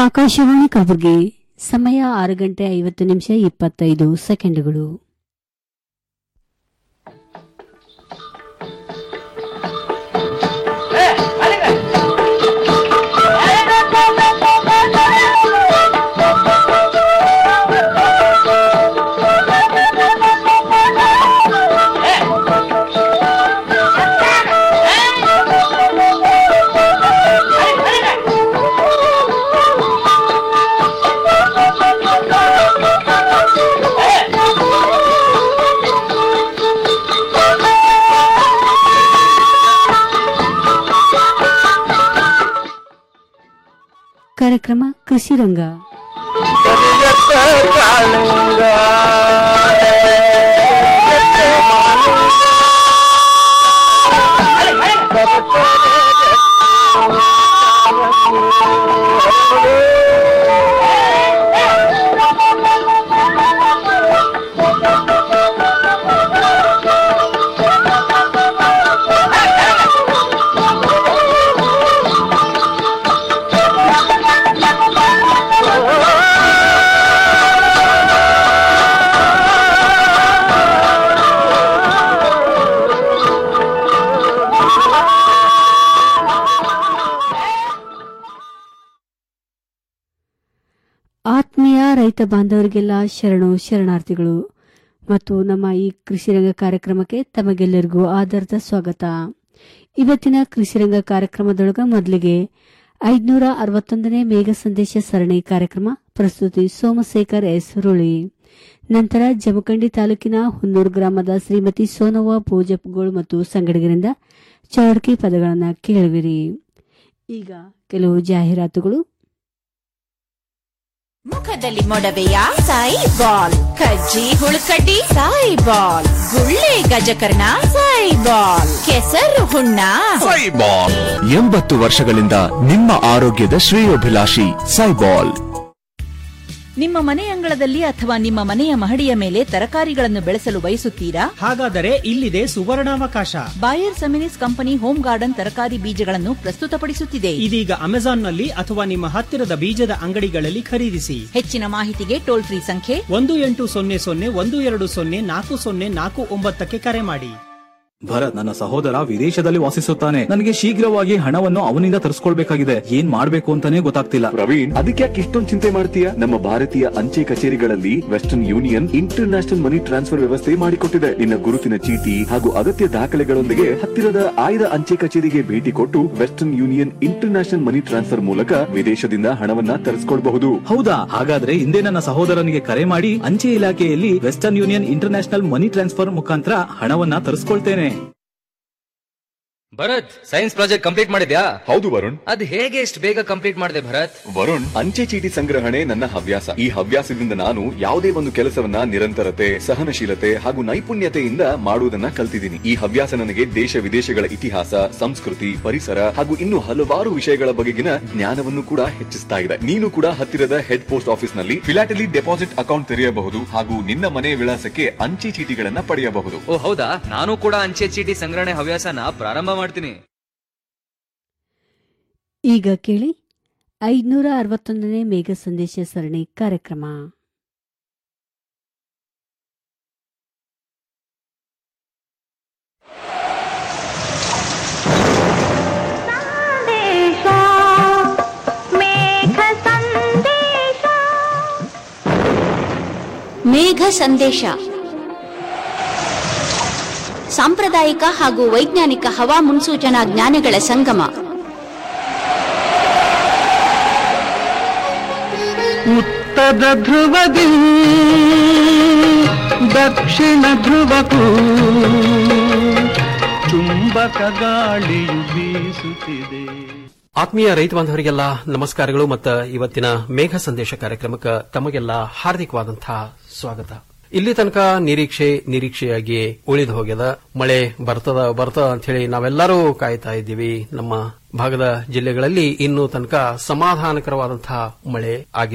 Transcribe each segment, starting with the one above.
ಆಕಾಶವಾಣಿ ಕಲಬುರಗಿ ಸಮಯ ಆರು ಗಂಟೆ ಐವತ್ತು ನಿಮಿಷ ಇಪ್ಪತ್ತೈದು ಸೆಕೆಂಡುಗಳು ಕಾರ್ಯಕ್ರಮ ಕೃಷಿ ರಂಗ ಆತ್ಮೀಯ ರೈತ ಬಾಂಧವರಿಗೆಲ್ಲ ಶರಣು ಶರಣಾರ್ಥಿಗಳು ಮತ್ತು ನಮ್ಮ ಈ ಕೃಷಿರಂಗ ಕಾರ್ಯಕ್ರಮಕ್ಕೆ ತಮಗೆಲ್ಲರಿಗೂ ಆಧಾರದ ಸ್ವಾಗತ ಇವತ್ತಿನ ಕೃಷಿರಂಗ ಕಾರ್ಯಕ್ರಮದೊಳಗ ಮೊದಲಿಗೆ ಐದುನೂರ ಅರವತ್ತೊಂದನೇ ಮೇಘ ಸಂದೇಶ ಸರಣಿ ಕಾರ್ಯಕ್ರಮ ಪ್ರಸ್ತುತಿ ಸೋಮಶೇಖರ್ ಎಸ್ ರುಳಿ ನಂತರ ಜಮಖಂಡಿ ತಾಲೂಕಿನ ಹುನ್ನೂರು ಗ್ರಾಮದ ಶ್ರೀಮತಿ ಸೋನವ್ವ ಭೋಜಪ್ಗೋಳ್ ಮತ್ತು ಸಂಗಡಿಗರಿಂದ ಚೌಡಕಿ ಪದಗಳನ್ನು ಕೇಳುವಿರಿ ಈಗ ಕೆಲವು ಜಾಹೀರಾತುಗಳು ಮುಖದಲ್ಲಿ ಮೊಡವೆಯ ಸಾಯಿ ಬಾಲ್ ಕಜ್ಜಿ ಹುಳುಕಡ್ಡಿ ಸಾಯಿ ಬಾಲ್ ಗುಳ್ಳೆ ಗಜಕರ್ಣ ಸಾಯಿ ಬಾಲ್ ಕೆಸರು ಹುಣ್ಣ ಸೈಬಾಲ್ ಎಂಬತ್ತು ವರ್ಷಗಳಿಂದ ನಿಮ್ಮ ಆರೋಗ್ಯದ ಶ್ರೇಯೋಭಿಲಾಷಿ ಸೈಬಾಲ್ ನಿಮ್ಮ ಮನೆ ಅಂಗಳದಲ್ಲಿ ಅಥವಾ ನಿಮ್ಮ ಮನೆಯ ಮಹಡಿಯ ಮೇಲೆ ತರಕಾರಿಗಳನ್ನು ಬೆಳೆಸಲು ಬಯಸುತ್ತೀರಾ ಹಾಗಾದರೆ ಇಲ್ಲಿದೆ ಸುವರ್ಣಾವಕಾಶ Bayer Seminis company home garden ತರಕಾರಿ ಬೀಜಗಳನ್ನು ಪ್ರಸ್ತುತಪಡಿಸುತ್ತಿದೆ ಇದೀಗ ಅಮೆಜಾನ್ನಲ್ಲಿ ಅಥವಾ ನಿಮ್ಮ ಹತ್ತಿರದ ಬೀಜದ ಅಂಗಡಿಗಳಲ್ಲಿ ಖರೀದಿಸಿ ಹೆಚ್ಚಿನ ಮಾಹಿತಿಗೆ ಟೋಲ್ ಫ್ರೀ ಸಂಖ್ಯೆ ಒಂದು ಎಂಟು ಸೊನ್ನೆ ಸೊನ್ನೆ ಒಂದು ಎರಡು ಸೊನ್ನೆ ನಾಲ್ಕು ಸೊನ್ನೆ ನಾಲ್ಕು ಒಂಬತ್ತಕ್ಕೆ ಕರೆ ಮಾಡಿ ಭರತ್ ನನ್ನ ಸಹೋದರ ವಿದೇಶದಲ್ಲಿ ವಾಸಿಸುತ್ತಾನೆ ನನಗೆ ಶೀಘ್ರವಾಗಿ ಹಣವನ್ನು ಅವನಿಂದ ತರಿಸ್ಕೊಳ್ಬೇಕಾಗಿದೆ ಏನ್ ಮಾಡ್ಬೇಕು ಅಂತಾನೆ ಗೊತ್ತಾಗ್ತಿಲ್ಲ ಪ್ರವೀಣ್ ಅದಕ್ಕೆ ಯಾಕೆ ಇಷ್ಟೊಂದು ಚಿಂತೆ ಮಾಡ್ತೀಯ ನಮ್ಮ ಭಾರತೀಯ ಅಂಚೆ ಕಚೇರಿಗಳಲ್ಲಿ western union international money transfer ವ್ಯವಸ್ಥೆ ಮಾಡಿಕೊಟ್ಟಿದೆ ನಿನ್ನ ಗುರುತಿನ ಚೀಟಿ ಹಾಗೂ ಅಗತ್ಯ ದಾಖಲೆಗಳೊಂದಿಗೆ ಹತ್ತಿರದ ಆಯ್ದ ಅಂಚೆ ಕಚೇರಿಗೆ ಭೇಟಿ ಕೊಟ್ಟು western union international money transfer ಮೂಲಕ ವಿದೇಶದಿಂದ ಹಣವನ್ನ ತರಿಸ್ಕೊಳ್ಬಹುದು ಹೌದಾ ಹಾಗಾದ್ರೆ ಹಿಂದೆ ನನ್ನ ಸಹೋದರನಿಗೆ ಕರೆ ಮಾಡಿ ಅಂಚೆ ಇಲಾಖೆಯಲ್ಲಿ western union international money transfer ಮುಖಾಂತರ ಹಣವನ್ನ ತರಿಸ್ಕೊಳ್ತೇನೆ ಭರತ್ ಸೈನ್ಸ್ ಪ್ರಾಜೆಕ್ಟ್ ಕಂಪ್ಲೀಟ್ ಮಾಡಿದ್ಯಾ ಹೌದು ವರುಣ್ ಅದ್ ಹೇಗೆ ಇಷ್ಟು ಬೇಗ ಕಂಪ್ಲೀಟ್ ಮಾಡಿದೆ ಭರತ್ ವರುಣ್ ಅಂಚೆ ಚೀಟಿ ಸಂಗ್ರಹಣೆ ನನ್ನ ಹವ್ಯಾಸ ಈ ಹವ್ಯಾಸದಿಂದ ನಾನು ಯಾವುದೇ ಒಂದು ಕೆಲಸವನ್ನ ನಿರಂತರತೆ ಸಹನಶೀಲತೆ ಹಾಗೂ ನೈಪುಣ್ಯತೆಯಿಂದ ಮಾಡುವುದನ್ನ ಕಲ್ತಿದ್ದೀನಿ ಈ ಹವ್ಯಾಸ ನನಗೆ ದೇಶ ವಿದೇಶಗಳ ಇತಿಹಾಸ ಸಂಸ್ಕೃತಿ ಪರಿಸರ ಹಾಗೂ ಇನ್ನು ಹಲವಾರು ವಿಷಯಗಳ ಬಗೆಗಿನ ಜ್ಞಾನವನ್ನು ಕೂಡ ಹೆಚ್ಚಿಸ್ತಾ ಇದೆ ನೀನು ಕೂಡ ಹತ್ತಿರದ ಹೆಡ್ ಪೋಸ್ಟ್ ಆಫೀಸ್ ನಲ್ಲಿ ಫಿಲಾಟಲಿ ಡೆಪಾಸಿಟ್ ಅಕೌಂಟ್ ತೆರೆಯಬಹುದು ಹಾಗೂ ನಿನ್ನ ಮನೆ ವಿಳಾಸಕ್ಕೆ ಅಂಚೆ ಚೀಟಿಗಳನ್ನ ಪಡೆಯಬಹುದು ಓ ಹೌದಾ ನಾನು ಕೂಡ ಅಂಚೆ ಚೀಟಿ ಸಂಗ್ರಹಣೆ ಹವ್ಯಾಸನ ಪ್ರಾರಂಭ ಮಾಡ್ತೀನಿ ಈಗ ಕೇಳಿ ಐದುನೂರ ಅರವತ್ತೊಂದನೇ ಮೇಘ ಸಂದೇಶ ಸರಣಿ ಕಾರ್ಯಕ್ರಮ ಮೇಘ ಸಂದೇಶ ಸಾಂಪ್ರದಾಯಿಕ ಹಾಗೂ ವೈಜ್ಞಾನಿಕ ಹವಾ ಮುನ್ಸೂಚನಾ ಜ್ಞಾನಗಳ ಸಂಗಮ ಉತ್ತರ ಧ್ರುವದಿ ದಕ್ಷಿಣ ಧ್ರುವಕ್ಕೂ ಚುಂಬಕ ಗಾಳಿಯು ಬೀಸುತ್ತಿದೆ ಆತ್ಮೀಯ ರೈತ ಬಾಂಧವರಿಗೆಲ್ಲ ನಮಸ್ಕಾರಗಳು ಮತ್ತು ಇವತ್ತಿನ ಮೇಘ ಸಂದೇಶ ಕಾರ್ಯಕ್ರಮಕ್ಕೆ ತಮಗೆಲ್ಲ ಹಾರ್ದಿಕವಾದಂತಹ ಸ್ವಾಗತ ಇಲ್ಲಿ ತನಕ ನಿರೀಕ್ಷೆ ನಿರೀಕ್ಷೆಯಾಗಿ ಉಳಿದು ಹೋಗ್ಯದ ಮಳೆ ಬರ್ತದ ಬರ್ತದ ಅಂತ ಹೇಳಿ ನಾವೆಲ್ಲರೂ ಕಾಯ್ತಾ ಇದ್ದೀವಿ ನಮ್ಮ ಭಾಗದ ಜಿಲ್ಲೆಗಳಲ್ಲಿ ಇನ್ನೂ ತನಕ ಸಮಾಧಾನಕರವಾದಂತಹ ಮಳೆ ಆಗಿಲ್ಲ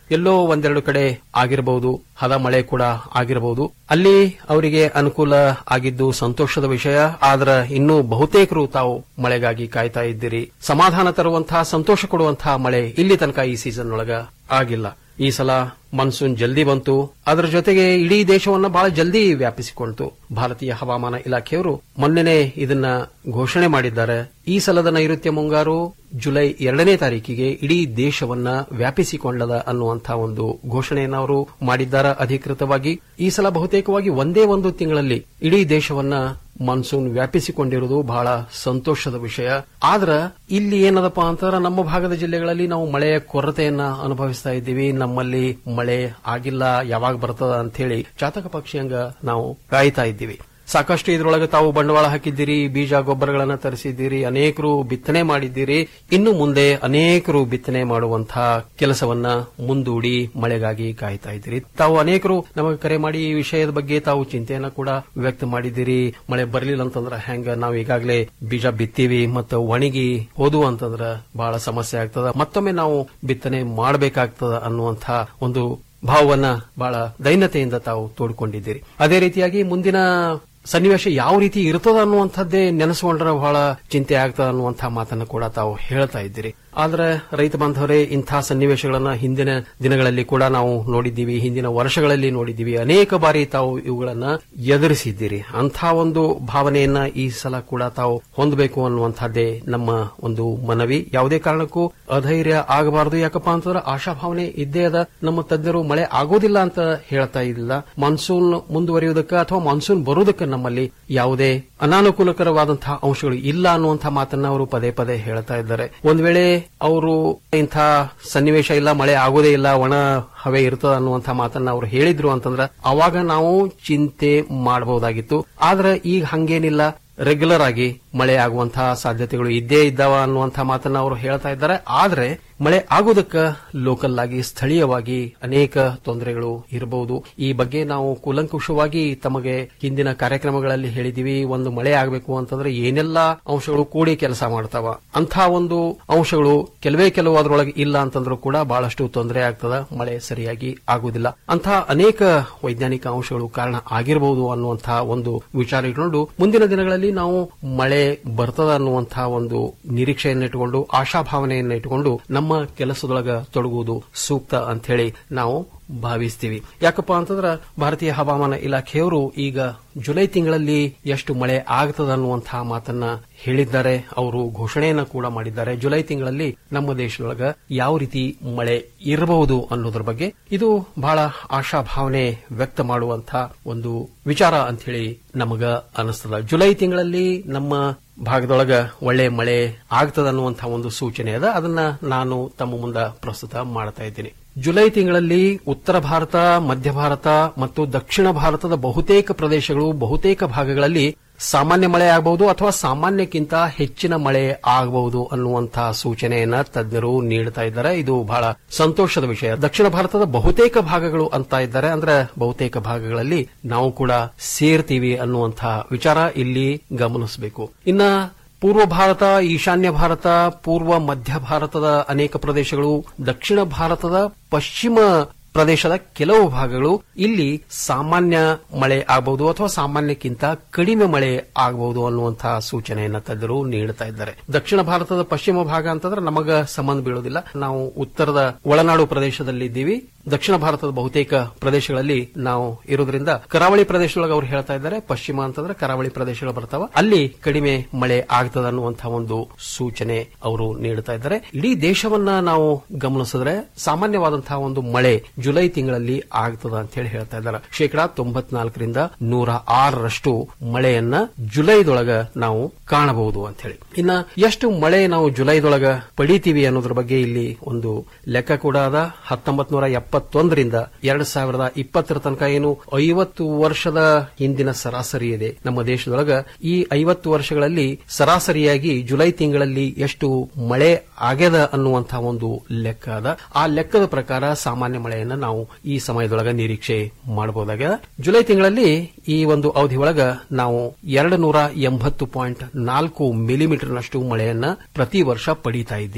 ಎಲ್ಲೋ ಒಂದೆರಡು ಕಡೆ ಆಗಿರಬಹುದು ಹದ ಮಳೆ ಕೂಡ ಆಗಿರಬಹುದು ಅಲ್ಲಿ ಅವರಿಗೆ ಅನುಕೂಲ ಆಗಿದ್ದು ಸಂತೋಷದ ವಿಷಯ ಆದ್ರೆ ಇನ್ನು ಬಹುತೇಕರು ತಾವು ಮಳೆಗಾಗಿ ಕಾಯ್ತಾ ಇದ್ದೀರಿ ಸಮಾಧಾನ ತರುವಂತಹ ಸಂತೋಷ ಕೊಡುವಂತಹ ಮಳೆ ಇಲ್ಲಿ ತನಕ ಈ ಸೀಸನ್ ಒಳಗ ಆಗಿಲ್ಲ ಈ ಸಲ ಮಾನ್ಸೂನ್ ಜಲ್ದಿ ಬಂತು ಅದರ ಜೊತೆಗೆ ಇಡೀ ದೇಶವನ್ನ ಬಹಳ ಜಲ್ದಿ ವ್ಯಾಪಿಸಿಕೊಂಡಿತು ಭಾರತೀಯ ಹವಾಮಾನ ಇಲಾಖೆಯವರು ಮೊನ್ನೆನೆ ಇದನ್ನ ಘೋಷಣೆ ಮಾಡಿದ್ದಾರೆ ಈ ಸಲದ ನೈಋತ್ಯ ಮುಂಗಾರು ಜುಲೈ ಎರಡನೇ ತಾರೀಕಿಗೆ ಇಡೀ ದೇಶವನ್ನ ವ್ಯಾಪಿಸಿಕೊಂಡದ ಅನ್ನುವಂತಹ ಒಂದು ಘೋಷಣೆಯನ್ನು ಅವರು ಮಾಡಿದ್ದಾರೆ ಅಧಿಕೃತವಾಗಿ ಈ ಸಲ ಬಹುತೇಕವಾಗಿ ಒಂದೇ ಒಂದು ತಿಂಗಳಲ್ಲಿ ಇಡೀ ದೇಶವನ್ನ ಮಾನ್ಸೂನ್ ವ್ಯಾಪಿಸಿಕೊಂಡಿರುವುದು ಬಹಳ ಸಂತೋಷದ ವಿಷಯ ಆದ್ರ ಇಲ್ಲಿ ಏನದಪ್ಪ ಅಂತಂದ್ರೆ ನಮ್ಮ ಭಾಗದ ಜಿಲ್ಲೆಗಳಲ್ಲಿ ನಾವು ಮಳೆಯ ಕೊರತೆಯನ್ನ ಅನುಭವಿಸ್ತಾ ಇದ್ದೀವಿ ನಮ್ಮಲ್ಲಿ ಮಳೆ ಆಗಿಲ್ಲ ಯಾವಾಗ ಬರ್ತದ ಅಂತ ಹೇಳಿ ಚಾತಕ ಪಕ್ಷಿಯಂಗ ನಾವು ಕಾಯ್ತಾ ಇದ್ದೀವಿ ಸಾಕಷ್ಟು ಇದರೊಳಗೆ ತಾವು ಬಂಡವಾಳ ಹಾಕಿದ್ದೀರಿ ಬೀಜ ಗೊಬ್ಬರಗಳನ್ನ ತರಿಸಿದ್ದೀರಿ ಅನೇಕರು ಬಿತ್ತನೆ ಮಾಡಿದ್ದೀರಿ ಇನ್ನು ಮುಂದೆ ಅನೇಕರು ಬಿತ್ತನೆ ಮಾಡುವಂತಹ ಕೆಲಸವನ್ನ ಮುಂದೂಡಿ ಮಳೆಗಾಗಿ ಕಾಯ್ತಾ ಇದ್ದೀರಿ ತಾವು ಅನೇಕರು ನಮಗೆ ಕರೆ ಮಾಡಿ ಈ ವಿಷಯದ ಬಗ್ಗೆ ತಾವು ಚಿಂತೆಯನ್ನ ಕೂಡ ವ್ಯಕ್ತ ಮಾಡಿದ್ದೀರಿ ಮಳೆ ಬರಲಿಲ್ಲ ಅಂತಂದ್ರ ಹೆಂಗ ನಾವು ಈಗಾಗಲೇ ಬೀಜ ಬಿತ್ತೀವಿ ಮತ್ತು ಒಣಗಿ ಹೋದು ಅಂತಂದ್ರ ಬಹಳ ಸಮಸ್ಯೆ ಆಗ್ತದ ಮತ್ತೊಮ್ಮೆ ನಾವು ಬಿತ್ತನೆ ಮಾಡಬೇಕಾಗ್ತದ ಅನ್ನುವಂತಹ ಒಂದು ಭಾವವನ್ನ ಬಹಳ ದೈನ್ಯತೆಯಿಂದ ತಾವು ತೋಡ್ಕೊಂಡಿದ್ದೀರಿ ಅದೇ ರೀತಿಯಾಗಿ ಮುಂದಿನ ಸನ್ನಿವೇಶ ಯಾವ ರೀತಿ ಇರ್ತದ ಅನ್ನುವಂಥದ್ದೇ ನೆನೆಸ್ಕೊಂಡ್ರೆ ಬಹಳ ಚಿಂತೆ ಆಗ್ತದ ಅನ್ನುವಂತಹ ಮಾತನ್ನು ಕೂಡ ತಾವು ಹೇಳ್ತಾ ಇದ್ದೀರಿ ಆದ್ರೆ ರೈತ ಬಾಂಧವರೇ ಇಂಥ ಸನ್ನಿವೇಶಗಳನ್ನ ಹಿಂದಿನ ದಿನಗಳಲ್ಲಿ ಕೂಡ ನಾವು ನೋಡಿದ್ದೀವಿ ಹಿಂದಿನ ವರ್ಷಗಳಲ್ಲಿ ನೋಡಿದ್ದೀವಿ ಅನೇಕ ಬಾರಿ ತಾವು ಇವುಗಳನ್ನ ಎದುರಿಸಿದ್ದೀರಿ ಅಂಥ ಒಂದು ಭಾವನೆಯನ್ನ ಈ ಸಲ ಕೂಡ ತಾವು ಹೊಂದಬೇಕು ಅನ್ನುವಂಥದ್ದೇ ನಮ್ಮ ಒಂದು ಮನವಿ ಯಾವುದೇ ಕಾರಣಕ್ಕೂ ಅಧೈರ್ಯ ಆಗಬಾರದು ಯಾಕಪ್ಪ ಅಂತಂದ್ರೆ ಆಶಾಭಾವನೆ ಇದ್ದೇ ಅದ ನಮ್ಮ ತಜ್ಞರು ಮಳೆ ಆಗೋದಿಲ್ಲ ಅಂತ ಹೇಳ್ತಾ ಇಲ್ಲ ಮಾನ್ಸೂನ್ ಮುಂದುವರಿಯುವುದಕ್ಕೆ ಅಥವಾ ಮಾನ್ಸೂನ್ ಬರುವುದಕ್ಕೆ ನಮ್ಮಲ್ಲಿ ಯಾವುದೇ ಅನಾನುಕೂಲಕರವಾದಂತಹ ಅಂಶಗಳು ಇಲ್ಲ ಅನ್ನುವಂತಹ ಮಾತನ್ನ ಅವರು ಪದೇ ಪದೇ ಹೇಳ್ತಾ ಇದ್ದಾರೆ ಒಂದ್ ವೇಳೆ ಅವರು ಇಂಥ ಸನ್ನಿವೇಶ ಇಲ್ಲ ಮಳೆ ಆಗೋದೇ ಇಲ್ಲ ಒಣ ಹವೆ ಇರ್ತದ ಅನ್ನುವಂಥ ಮಾತನ್ನ ಅವರು ಹೇಳಿದ್ರು ಅಂತಂದ್ರ ಅವಾಗ ನಾವು ಚಿಂತೆ ಮಾಡಬಹುದಾಗಿತ್ತು ಆದ್ರೆ ಈಗ ಹಂಗೇನಿಲ್ಲ ರೆಗ್ಯುಲರ್ ಆಗಿ ಮಳೆ ಆಗುವಂತಹ ಸಾಧ್ಯತೆಗಳು ಇದ್ದೇ ಇದ್ದಾವ ಅನ್ನುವಂತಹ ಮಾತನ್ನ ಅವರು ಹೇಳ್ತಾ ಇದ್ದಾರೆ ಆದ್ರೆ ಮಳೆ ಆಗುವುದಕ್ಕ ಲೋಕಲ್ ಆಗಿ ಸ್ಥಳೀಯವಾಗಿ ಅನೇಕ ತೊಂದರೆಗಳು ಇರಬಹುದು ಈ ಬಗ್ಗೆ ನಾವು ಕೂಲಂಕುಷವಾಗಿ ತಮಗೆ ಹಿಂದಿನ ಕಾರ್ಯಕ್ರಮಗಳಲ್ಲಿ ಹೇಳಿದೀವಿ ಒಂದು ಮಳೆ ಆಗಬೇಕು ಅಂತಂದ್ರೆ ಏನೆಲ್ಲಾ ಅಂಶಗಳು ಕೂಡಿ ಕೆಲಸ ಮಾಡ್ತಾವ ಅಂಥ ಒಂದು ಅಂಶಗಳು ಕೆಲವೇ ಕೆಲವು ಅದರೊಳಗೆ ಇಲ್ಲ ಅಂತಂದ್ರೂ ಕೂಡ ಬಹಳಷ್ಟು ತೊಂದರೆ ಆಗ್ತದ ಮಳೆ ಸರಿಯಾಗಿ ಆಗುವುದಿಲ್ಲ ಅಂಥ ಅನೇಕ ವೈಜ್ಞಾನಿಕ ಅಂಶಗಳು ಕಾರಣ ಆಗಿರಬಹುದು ಅನ್ನುವಂತಹ ಒಂದು ವಿಚಾರ ಇಟ್ಕೊಂಡು ಮುಂದಿನ ದಿನಗಳಲ್ಲಿ ನಾವು ಮಳೆ ಬರ್ತದ ಅನ್ನುವಂತಹ ಒಂದು ನಿರೀಕ್ಷೆಯನ್ನು ಇಟ್ಟುಕೊಂಡು ಆಶಾಭಾವನೆಯನ್ನು ಇಟ್ಟುಕೊಂಡು ನಮ್ಮ ಕೆಲಸದೊಳಗ ತೊಡಗುವುದು ಸೂಕ್ತ ಅಂತ ಹೇಳಿ ನಾವು ಭಾವಿಸ್ತೀವಿ ಯಾಕಪ್ಪ ಅಂತಂದ್ರ ಭಾರತೀಯ ಹವಾಮಾನ ಇಲಾಖೆಯವರು ಈಗ ಜುಲೈ ತಿಂಗಳಲ್ಲಿ ಎಷ್ಟು ಮಳೆ ಆಗ್ತದ ಅನ್ನುವಂತಹ ಮಾತನ್ನ ಹೇಳಿದ್ದಾರೆ ಅವರು ಘೋಷಣೆಯನ್ನ ಕೂಡ ಮಾಡಿದ್ದಾರೆ ಜುಲೈ ತಿಂಗಳಲ್ಲಿ ನಮ್ಮ ದೇಶದೊಳಗ ಯಾವ ರೀತಿ ಮಳೆ ಇರಬಹುದು ಅನ್ನೋದ್ರ ಬಗ್ಗೆ ಇದು ಬಹಳ ಆಶಾಭಾವನೆ ವ್ಯಕ್ತ ಮಾಡುವಂತಹ ಒಂದು ವಿಚಾರ ಅಂತ ಹೇಳಿ ನಮಗ ಅನಿಸ್ತದ ಜುಲೈ ತಿಂಗಳಲ್ಲಿ ನಮ್ಮ ಭಾಗದೊಳಗ ಒಳ್ಳೆ ಮಳೆ ಆಗ್ತದ ಅನ್ನುವಂತಹ ಒಂದು ಸೂಚನೆ ಅದ ಅದನ್ನ ನಾನು ತಮ್ಮ ಮುಂದ ಪ್ರಸ್ತುತ ಮಾಡ್ತಾ ಇದ್ದೀನಿ ಜುಲೈ ತಿಂಗಳಲ್ಲಿ ಉತ್ತರ ಭಾರತ ಮಧ್ಯ ಭಾರತ ಮತ್ತು ದಕ್ಷಿಣ ಭಾರತದ ಬಹುತೇಕ ಪ್ರದೇಶಗಳು ಬಹುತೇಕ ಭಾಗಗಳಲ್ಲಿ ಸಾಮಾನ್ಯ ಮಳೆ ಆಗಬಹುದು ಅಥವಾ ಸಾಮಾನ್ಯಕ್ಕಿಂತ ಹೆಚ್ಚಿನ ಮಳೆ ಆಗಬಹುದು ಅನ್ನುವಂತಹ ಸೂಚನೆಯನ್ನ ತಜ್ಞರು ನೀಡುತ್ತಾ ಇದ್ದಾರೆ ಇದು ಬಹಳ ಸಂತೋಷದ ವಿಷಯ ದಕ್ಷಿಣ ಭಾರತದ ಬಹುತೇಕ ಭಾಗಗಳು ಅಂತ ಇದ್ದಾರೆ ಅಂದ್ರೆ ಬಹುತೇಕ ಭಾಗಗಳಲ್ಲಿ ನಾವು ಕೂಡ ಸೇರ್ತೀವಿ ಅನ್ನುವಂತಹ ವಿಚಾರ ಇಲ್ಲಿ ಗಮನಿಸಬೇಕು ಇನ್ನ ಪೂರ್ವ ಭಾರತ ಈಶಾನ್ಯ ಭಾರತ ಪೂರ್ವ ಮಧ್ಯ ಭಾರತದ ಅನೇಕ ಪ್ರದೇಶಗಳು ದಕ್ಷಿಣ ಭಾರತದ ಪಶ್ಚಿಮ ಪ್ರದೇಶದ ಕೆಲವು ಭಾಗಗಳು ಇಲ್ಲಿ ಸಾಮಾನ್ಯ ಮಳೆ ಆಗಬಹುದು ಅಥವಾ ಸಾಮಾನ್ಯಕ್ಕಿಂತ ಕಡಿಮೆ ಮಳೆ ಆಗಬಹುದು ಅನ್ನುವಂತಹ ಸೂಚನೆಯನ್ನ ತಜ್ಞರು ನೀಡುತ್ತಾ ಇದ್ದಾರೆ ದಕ್ಷಿಣ ಭಾರತದ ಪಶ್ಚಿಮ ಭಾಗ ಅಂತಂದ್ರೆ ನಮಗ ಸಂಬಂಧ ಬೀಳುವುದಿಲ್ಲ ನಾವು ಉತ್ತರದ ಒಳನಾಡು ಪ್ರದೇಶದಲ್ಲಿ ಇದ್ದೀವಿ ದಕ್ಷಿಣ ಭಾರತದ ಬಹುತೇಕ ಪ್ರದೇಶಗಳಲ್ಲಿ ನಾವು ಇರೋದ್ರಿಂದ ಕರಾವಳಿ ಪ್ರದೇಶದೊಳಗೆ ಅವರು ಹೇಳ್ತಾ ಇದ್ದಾರೆ ಪಶ್ಚಿಮ ಅಂತಂದ್ರೆ ಕರಾವಳಿ ಪ್ರದೇಶಗಳು ಬರ್ತಾವ ಅಲ್ಲಿ ಕಡಿಮೆ ಮಳೆ ಆಗ್ತದ ಅನ್ನುವಂತಹ ಒಂದು ಸೂಚನೆ ಅವರು ನೀಡುತ್ತಾ ಇದ್ದಾರೆ ಇಡೀ ದೇಶವನ್ನ ನಾವು ಗಮನಿಸಿದ್ರೆ ಸಾಮಾನ್ಯವಾದಂತಹ ಒಂದು ಮಳೆ ಜುಲೈ ತಿಂಗಳಲ್ಲಿ ಆಗ್ತದ ಅಂತ ಹೇಳಿ ಹೇಳ್ತಾ ಇದ್ದಾರೆ ಶೇಕಡಾ ತೊಂಬತ್ನಾಲ್ಕರಿಂದ ನೂರ ಆರರಷ್ಟು ಮಳೆಯನ್ನ ಜುಲೈದೊಳಗ ನಾವು ಕಾಣಬಹುದು ಅಂತ ಹೇಳಿ ಇನ್ನ ಎಷ್ಟು ಮಳೆ ನಾವು ಜುಲೈದೊಳಗ ಪಡಿತೀವಿ ಅನ್ನೋದ್ರ ಬಗ್ಗೆ ಇಲ್ಲಿ ಒಂದು ಲೆಕ್ಕ ಕೂಡ ಅದ ಹತ್ತೊಂಬತ್ ನೂರ ಎಪ್ಪತ್ತೊಂದರಿಂದ ಎರಡ್ ಸಾವಿರದ ಇಪ್ಪತ್ತರ ತನಕ ಏನು ಐವತ್ತು ವರ್ಷದ ಹಿಂದಿನ ಸರಾಸರಿ ಇದೆ ನಮ್ಮ ದೇಶದೊಳಗ ಈ ಐವತ್ತು ವರ್ಷಗಳಲ್ಲಿ ಸರಾಸರಿಯಾಗಿ ಜುಲೈ ತಿಂಗಳಲ್ಲಿ ಎಷ್ಟು ಮಳೆ ಆಗ್ಯದ ಅನ್ನುವಂತಹ ಒಂದು ಲೆಕ್ಕ ಅದ ಆ ಲೆಕ್ಕದ ಪ್ರಕಾರ ಸಾಮಾನ್ಯ ಮಳೆಯನ್ನ ನಾವು ಈ ಸಮಯದೊಳಗ ನಿರೀಕ್ಷೆ ಮಾಡಬಹುದಾಗ್ಯದ ಜುಲೈ ತಿಂಗಳಲ್ಲಿ ಈ ಒಂದು ಅವಧಿ ಒಳಗ ನಾವು ಎರಡು ನೂರ ಎಂಬತ್ತು ಪಾಯಿಂಟ್ ನಾಲ್ಕು ಮಿಲಿಮೀಟರ್ನಷ್ಟು ಮಳೆಯನ್ನ ಪ್ರತಿ ವರ್ಷ ಪಡೀತಾ ಇದ್ದೀವಿ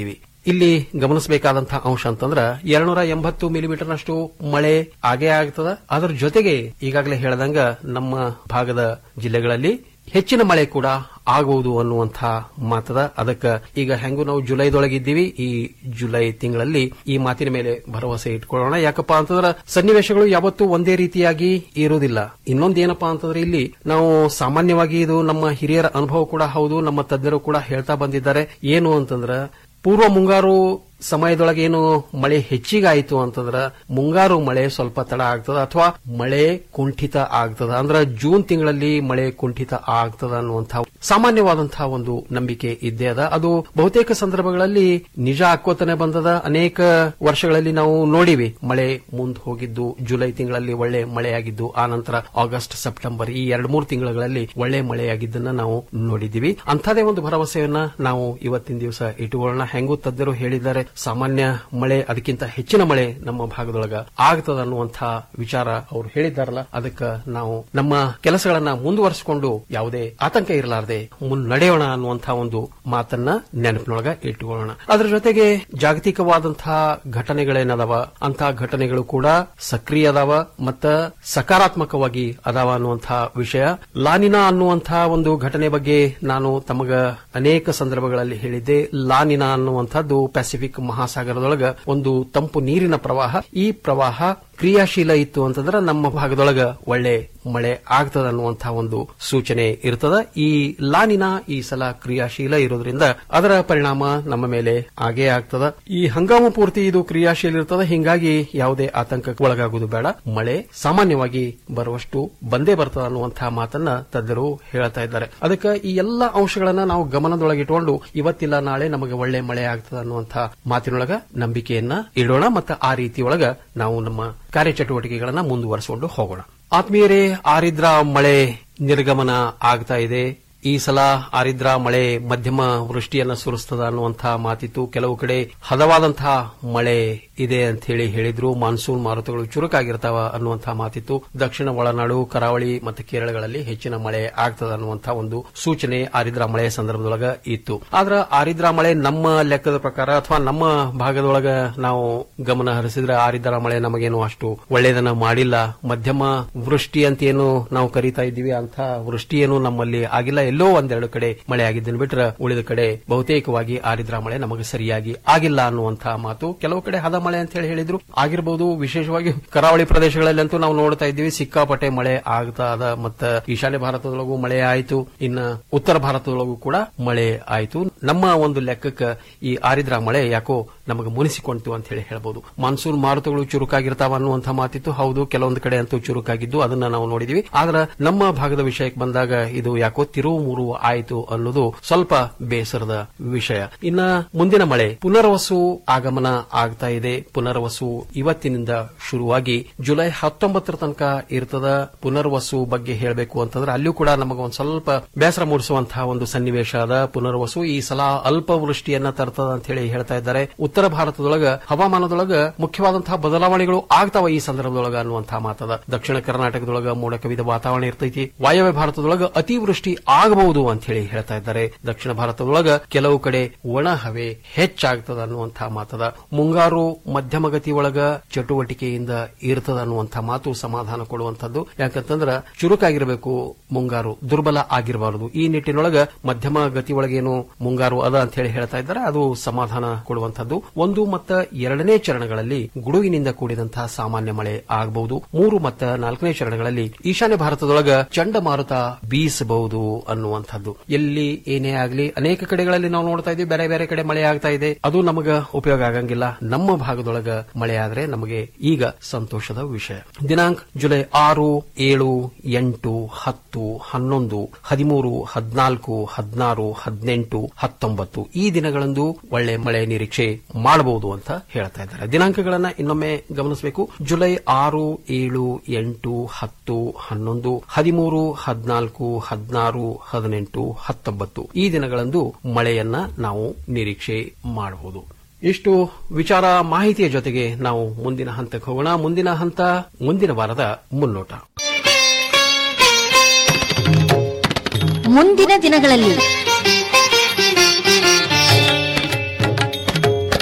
ಇಲ್ಲಿ ಗಮನಿಸಬೇಕಾದಂತಹ ಅಂಶ ಅಂತಂದ್ರ ಎರಡ್ನೂರ ಎಂಬತ್ತು ಮಿಲಿಮೀಟರ್ನಷ್ಟು ಮಳೆ ಆಗೇ ಆಗ್ತದ ಅದರ ಜೊತೆಗೆ ಈಗಾಗಲೇ ಹೇಳದಂಗ ನಮ್ಮ ಭಾಗದ ಜಿಲ್ಲೆಗಳಲ್ಲಿ ಹೆಚ್ಚಿನ ಮಳೆ ಕೂಡ ಆಗುವುದು ಅನ್ನುವಂಥ ಮಾತದ ಅದಕ್ಕ ಈಗ ಹೆಂಗೂ ನಾವು ಜುಲೈದೊಳಗಿದ್ದೀವಿ ಈ ಜುಲೈ ತಿಂಗಳಲ್ಲಿ ಈ ಮಾತಿನ ಮೇಲೆ ಭರವಸೆ ಇಟ್ಕೊಳ್ಳೋಣ ಯಾಕಪ್ಪ ಅಂತಂದ್ರ ಸನ್ನಿವೇಶಗಳು ಯಾವತ್ತೂ ಒಂದೇ ರೀತಿಯಾಗಿ ಇರುವುದಿಲ್ಲ ಇನ್ನೊಂದೇನಪ್ಪಾ ಅಂತಂದ್ರೆ ಇಲ್ಲಿ ನಾವು ಸಾಮಾನ್ಯವಾಗಿ ಇದು ನಮ್ಮ ಹಿರಿಯರ ಅನುಭವ ಕೂಡ ಹೌದು ನಮ್ಮ ತಜ್ಞರು ಕೂಡ ಹೇಳ್ತಾ ಬಂದಿದ್ದಾರೆ ಏನು ಅಂತಂದ್ರ ಪೂರ್ವ ಮುಂಗಾರು ಸಮಯದೊಳಗೆ ಏನು ಮಳೆ ಹೆಚ್ಚಿಗಾಯಿತು ಅಂತಂದ್ರ ಮುಂಗಾರು ಮಳೆ ಸ್ವಲ್ಪ ತಡ ಆಗ್ತದ ಅಥವಾ ಮಳೆ ಕುಂಠಿತ ಆಗ್ತದ ಅಂದ್ರ ಜೂನ್ ತಿಂಗಳಲ್ಲಿ ಮಳೆ ಕುಂಠಿತ ಆಗ್ತದ ಅನ್ನುವಂತಹ ಸಾಮಾನ್ಯವಾದಂತಹ ಒಂದು ನಂಬಿಕೆ ಇದ್ದೇ ಅದ ಅದು ಬಹುತೇಕ ಸಂದರ್ಭಗಳಲ್ಲಿ ನಿಜ ಆಕ್ಕೋತಾನೆ ಬಂದದ ಅನೇಕ ವರ್ಷಗಳಲ್ಲಿ ನಾವು ನೋಡಿವಿ ಮಳೆ ಮುಂದ್ ಹೋಗಿದ್ದು ಜುಲೈ ತಿಂಗಳಲ್ಲಿ ಒಳ್ಳೆ ಮಳೆಯಾಗಿದ್ದು ಆ ನಂತರ ಆಗಸ್ಟ್ ಸೆಪ್ಟೆಂಬರ್ ಈ ಎರಡ್ ಮೂರು ತಿಂಗಳಲ್ಲಿ ಒಳ್ಳೆ ಮಳೆಯಾಗಿದ್ದನ್ನ ನಾವು ನೋಡಿದ್ದೀವಿ ಅಂಥದೇ ಒಂದು ಭರವಸೆಯನ್ನ ನಾವು ಇವತ್ತಿನ ದಿವಸ ಇಟ್ಟುಕೊಳ್ಳೋಣ ಹೆಂಗೂ ತಜ್ಞರು ಹೇಳಿದ್ದಾರೆ ಸಾಮಾನ್ಯ ಮಳೆ ಅದಕ್ಕಿಂತ ಹೆಚ್ಚಿನ ಮಳೆ ನಮ್ಮ ಭಾಗದೊಳಗ ಆಗ್ತದ ಅನ್ನುವಂಥ ವಿಚಾರ ಅವರು ಹೇಳಿದ್ದಾರಲ್ಲ ಅದಕ್ಕೆ ನಾವು ನಮ್ಮ ಕೆಲಸಗಳನ್ನ ಮುಂದುವರಿಸಿಕೊಂಡು ಯಾವುದೇ ಆತಂಕ ಇರಲಾರದೆ ಮುನ್ನಡೆಯೋಣ ಅನ್ನುವಂತಹ ಒಂದು ಮಾತನ್ನ ನೆನಪಿನೊಳಗ ಇಟ್ಟುಕೊಳ್ಳೋಣ ಅದರ ಜೊತೆಗೆ ಜಾಗತಿಕವಾದಂತಹ ಘಟನೆಗಳೇನದಾವ ಅಂತಹ ಘಟನೆಗಳು ಕೂಡ ಸಕ್ರಿಯ ಅದಾವ ಮತ್ತ ಸಕಾರಾತ್ಮಕವಾಗಿ ಅದಾವ ಅನ್ನುವಂತಹ ವಿಷಯ ಲಾನಿನಾ ಅನ್ನುವಂತಹ ಒಂದು ಘಟನೆ ಬಗ್ಗೆ ನಾನು ತಮಗ ಅನೇಕ ಸಂದರ್ಭಗಳಲ್ಲಿ ಹೇಳಿದ್ದೆ ಲಾನಿನಾ ಅನ್ನುವಂಥದ್ದು ಪೆಸಿಫಿಕ್ ಮಹಾಸಾಗರದೊಳಗ ಒಂದು ತಂಪು ನೀರಿನ ಪ್ರವಾಹ ಈ ಪ್ರವಾಹ ಕ್ರಿಯಾಶೀಲ ಇತ್ತು ಅಂತಂದ್ರೆ ನಮ್ಮ ಭಾಗದೊಳಗ ಒಳ್ಳೆ ಮಳೆ ಆಗ್ತದ ಅನ್ನುವಂತಹ ಒಂದು ಸೂಚನೆ ಇರ್ತದ ಈ ಲಾನಿನ ಈ ಸಲ ಕ್ರಿಯಾಶೀಲ ಇರೋದ್ರಿಂದ ಅದರ ಪರಿಣಾಮ ನಮ್ಮ ಮೇಲೆ ಆಗೇ ಆಗ್ತದ ಈ ಹಂಗಾಮು ಪೂರ್ತಿ ಇದು ಕ್ರಿಯಾಶೀಲ ಇರ್ತದ ಹಿಂಗಾಗಿ ಯಾವುದೇ ಆತಂಕಕ್ಕೆ ಒಳಗಾಗುವುದು ಬೇಡ ಮಳೆ ಸಾಮಾನ್ಯವಾಗಿ ಬರುವಷ್ಟು ಬಂದೇ ಬರ್ತದ ಅನ್ನುವಂತಹ ಮಾತನ್ನ ತಜ್ಞರು ಹೇಳ್ತಾ ಇದ್ದಾರೆ ಅದಕ್ಕೆ ಈ ಎಲ್ಲ ಅಂಶಗಳನ್ನ ನಾವು ಗಮನದೊಳಗಿಟ್ಟುಕೊಂಡು ಇವತ್ತಿಲ್ಲ ನಾಳೆ ನಮಗೆ ಒಳ್ಳೆ ಮಳೆ ಆಗ್ತದ ಅನ್ನುವಂತಹ ಮಾತಿನೊಳಗ ನಂಬಿಕೆಯನ್ನ ಇಡೋಣ ಮತ್ತು ಆ ರೀತಿಯೊಳಗ ನಾವು ನಮ್ಮ ಕಾರ್ಯಚಟುವಟಿಕೆಗಳನ್ನ ಮುಂದುವರಿಸಿಕೊಂಡು ಹೋಗೋಣ ಆತ್ಮೀಯರೇ ಆರಿದ್ರ ಮಳೆ ನಿರ್ಗಮನ ಆಗ್ತಾ ಇದೆ ಈ ಸಲ ಆರಿದ್ರ ಮಳೆ ಮಧ್ಯಮ ವೃಷ್ಟಿಯನ್ನ ಸುರಿಸ್ತದ ಅನ್ನುವಂತಹ ಮಾತಿತ್ತು ಕೆಲವು ಕಡೆ ಹದವಾದಂತಹ ಮಳೆ ಇದೆ ಅಂತ ಹೇಳಿ ಹೇಳಿದ್ರು ಮಾನ್ಸೂನ್ ಮಾರುತಗಳು ಚುರುಕಾಗಿರ್ತಾವ ಅನ್ನುವಂತಹ ಮಾತಿತ್ತು ದಕ್ಷಿಣ ಒಳನಾಡು ಕರಾವಳಿ ಮತ್ತು ಕೇರಳಗಳಲ್ಲಿ ಹೆಚ್ಚಿನ ಮಳೆ ಆಗ್ತದ ಅನ್ನುವಂತಹ ಒಂದು ಸೂಚನೆ ಆರಿದ್ರ ಮಳೆಯ ಸಂದರ್ಭದೊಳಗ ಇತ್ತು ಆದ್ರ ಆರಿದ್ರ ಮಳೆ ನಮ್ಮ ಲೆಕ್ಕದ ಪ್ರಕಾರ ಅಥವಾ ನಮ್ಮ ಭಾಗದೊಳಗ ನಾವು ಗಮನ ಹರಿಸಿದ್ರೆ ಆರಿದ್ರ ಮಳೆ ನಮಗೇನು ಅಷ್ಟು ಒಳ್ಳೆಯದನ್ನ ಮಾಡಿಲ್ಲ ಮಧ್ಯಮ ವೃಷ್ಟಿ ಅಂತ ಏನು ನಾವು ಕರೀತಾ ಇದ್ದೀವಿ ಅಂತ ವೃಷ್ಟಿ ಏನು ನಮ್ಮಲ್ಲಿ ಆಗಿಲ್ಲ ಎಲ್ಲೋ ಒಂದೆರಡು ಕಡೆ ಮಳೆ ಆಗಿದ್ದನ್ನು ಬಿಟ್ರೆ ಉಳಿದ ಕಡೆ ಬಹುತೇಕವಾಗಿ ಆರಿದ್ರ ಮಳೆ ನಮಗೆ ಸರಿಯಾಗಿ ಆಗಿಲ್ಲ ಅನ್ನುವಂತಹ ಮಾತು ಕೆಲವು ಕಡೆ ಹದ ಮಳೆ ಅಂತ ಹೇಳಿ ಹೇಳಿದ್ರು ಆಗಿರಬಹುದು ವಿಶೇಷವಾಗಿ ಕರಾವಳಿ ಪ್ರದೇಶಗಳಲ್ಲಂತೂ ನಾವು ನೋಡ್ತಾ ಇದ್ದೀವಿ ಸಿಕ್ಕಾಪಟ್ಟೆ ಮಳೆ ಆಗ್ತಾ ಅದ ಮತ್ತ ಈಶಾನ್ಯ ಭಾರತದೊಳಗೂ ಮಳೆ ಆಯಿತು ಇನ್ನ ಉತ್ತರ ಭಾರತದೊಳಗೂ ಕೂಡ ಮಳೆ ಆಯಿತು ನಮ್ಮ ಒಂದು ಲೆಕ್ಕಕ್ಕೆ ಈ ಆರಿದ್ರ ಮಳೆ ಯಾಕೋ ನಮಗೆ ಮುನಿಸಿಕೊಂಡಿತು ಅಂತ ಹೇಳಿ ಹೇಳಬಹುದು ಮಾನ್ಸೂನ್ ಮಾರುತಗಳು ಚುರುಕಾಗಿರ್ತಾವ ಅನ್ನುವಂತಹ ಮಾತಿತ್ತು ಹೌದು ಕೆಲವೊಂದು ಕಡೆ ಅಂತೂ ಚುರುಕಾಗಿದ್ದು ಅದನ್ನ ನಾವು ನೋಡಿದೀವಿ ಆದ್ರೆ ನಮ್ಮ ಭಾಗದ ವಿಷಯಕ್ಕೆ ಬಂದಾಗ ಇದು ಯಾಕೋ ತಿರುವು ಮುರುವು ಆಯಿತು ಅನ್ನೋದು ಸ್ವಲ್ಪ ಬೇಸರದ ವಿಷಯ ಇನ್ನ ಮುಂದಿನ ಮಳೆ ಪುನರ್ವಸು ಆಗಮನ ಆಗ್ತಾ ಇದೆ ಪುನರ್ವಸು ಇವತ್ತಿನಿಂದ ಶುರುವಾಗಿ ಜುಲೈ ಹತ್ತೊಂಬತ್ತರ ತನಕ ಇರ್ತದ ಪುನರ್ವಸು ಬಗ್ಗೆ ಹೇಳಬೇಕು ಅಂತಂದ್ರೆ ಅಲ್ಲಿಯೂ ಕೂಡ ನಮಗೆ ಒಂದ್ ಸ್ವಲ್ಪ ಬೇಸರ ಮೂಡಿಸುವಂತಹ ಒಂದು ಸನ್ನಿವೇಶ ಅದ ಪುನರ್ವಸು ಈ ಸಲ ಅಲ್ಪ ವೃಷ್ಟಿಯನ್ನ ತರ್ತದ ಅಂತ ಹೇಳಿ ಹೇಳ್ತಾ ಇದ್ದಾರೆ ಉತ್ತರ ಭಾರತದೊಳಗ ಹವಾಮಾನದೊಳಗ ಮುಖ್ಯವಾದಂತಹ ಬದಲಾವಣೆಗಳು ಆಗ್ತಾವ ಈ ಸಂದರ್ಭದೊಳಗ ಅನ್ನುವಂತಹ ಮಾತದ ದಕ್ಷಿಣ ಕರ್ನಾಟಕದೊಳಗ ಮೋಡ ಕವಿದ ವಾತಾವರಣ ಇರ್ತೈತಿ ವಾಯವ್ಯ ಭಾರತದೊಳಗ ಅತಿವೃಷ್ಟಿ ಆಗಬಹುದು ಅಂತ ಹೇಳಿ ಹೇಳ್ತಾ ಇದ್ದಾರೆ ದಕ್ಷಿಣ ಭಾರತದೊಳಗ ಕೆಲವು ಕಡೆ ಒಣ ಹವೆ ಹೆಚ್ಚಾಗ್ತದ ಅನ್ನುವಂತಹ ಮಾತದ ಮುಂಗಾರು ಮಧ್ಯಮಗತಿ ಒಳಗ ಚಟುವಟಿಕೆಯಿಂದ ಇರ್ತದ ಅನ್ನುವಂತಹ ಮಾತು ಸಮಾಧಾನ ಕೊಡುವಂತದ್ದು ಯಾಕಂತಂದ್ರ ಚುರುಕಾಗಿರಬೇಕು ಮುಂಗಾರು ದುರ್ಬಲ ಆಗಿರಬಾರದು ಈ ನಿಟ್ಟಿನೊಳಗ ಮಧ್ಯಮ ಗತಿ ಒಳಗೇನು ಮುಂಗಾರು ಅದ ಅಂತ ಹೇಳಿ ಹೇಳ್ತಾ ಇದ್ದಾರೆ ಅದು ಸಮಾಧಾನ ಕೊಡುವಂತದ್ದು ಒಂದು ಮತ್ತು ಎರಡನೇ ಚರಣಗಳಲ್ಲಿ ಗುಡುಗಿನಿಂದ ಕೂಡಿದಂತಹ ಸಾಮಾನ್ಯ ಮಳೆ ಆಗಬಹುದು ಮೂರು ಮತ್ತು ನಾಲ್ಕನೇ ಚರಣಗಳಲ್ಲಿ ಈಶಾನ್ಯ ಭಾರತದೊಳಗ ಚಂಡಮಾರುತ ಬೀಸಬಹುದು ಅನ್ನುವಂಥದ್ದು ಎಲ್ಲಿ ಏನೇ ಆಗಲಿ ಅನೇಕ ಕಡೆಗಳಲ್ಲಿ ನಾವು ನೋಡ್ತಾ ಇದ್ದೀವಿ ಬೇರೆ ಬೇರೆ ಕಡೆ ಮಳೆ ಆಗ್ತಾ ಇದೆ ಅದು ನಮಗ ಉಪಯೋಗ ಆಗಂಗಿಲ್ಲ ನಮ್ಮ ಭಾಗದೊಳಗ ಮಳೆ ಆದ್ರೆ ನಮಗೆ ಈಗ ಸಂತೋಷದ ವಿಷಯ ದಿನಾಂಕ ಜುಲೈ ಆರು ಏಳು ಎಂಟು ಹತ್ತು ಹನ್ನೊಂದು ಹದಿಮೂರು ಹದಿನಾಲ್ಕು ಹದಿನಾರು ಹದಿನೆಂಟು ಹತ್ತೊಂಬತ್ತು ಈ ದಿನಗಳಂದು ಒಳ್ಳೆ ಮಳೆ ನಿರೀಕ್ಷೆ ಮಾಡಬಹುದು ಅಂತ ಹೇಳ್ತಾ ಇದ್ದಾರೆ ದಿನಾಂಕಗಳನ್ನ ಇನ್ನೊಮ್ಮೆ ಗಮನಿಸಬೇಕು ಜುಲೈ ಆರು ಏಳು ಎಂಟು ಹತ್ತು ಹನ್ನೊಂದು ಹದಿಮೂರು ಹದಿನಾಲ್ಕು ಹದಿನಾರು ಹದಿನೆಂಟು ಹತ್ತೊಂಬತ್ತು ಈ ದಿನಗಳಂದು ಮಳೆಯನ್ನ ನಾವು ನಿರೀಕ್ಷೆ ಮಾಡಬಹುದು ಇಷ್ಟು ವಿಚಾರ ಮಾಹಿತಿಯ ಜೊತೆಗೆ ನಾವು ಮುಂದಿನ ಹಂತಕ್ಕೆ ಹೋಗೋಣ ಮುಂದಿನ ಹಂತ ಮುಂದಿನ ವಾರದ ಮುನ್ನೋಟ ಮುಂದಿನ ದಿನಗಳಲ್ಲಿ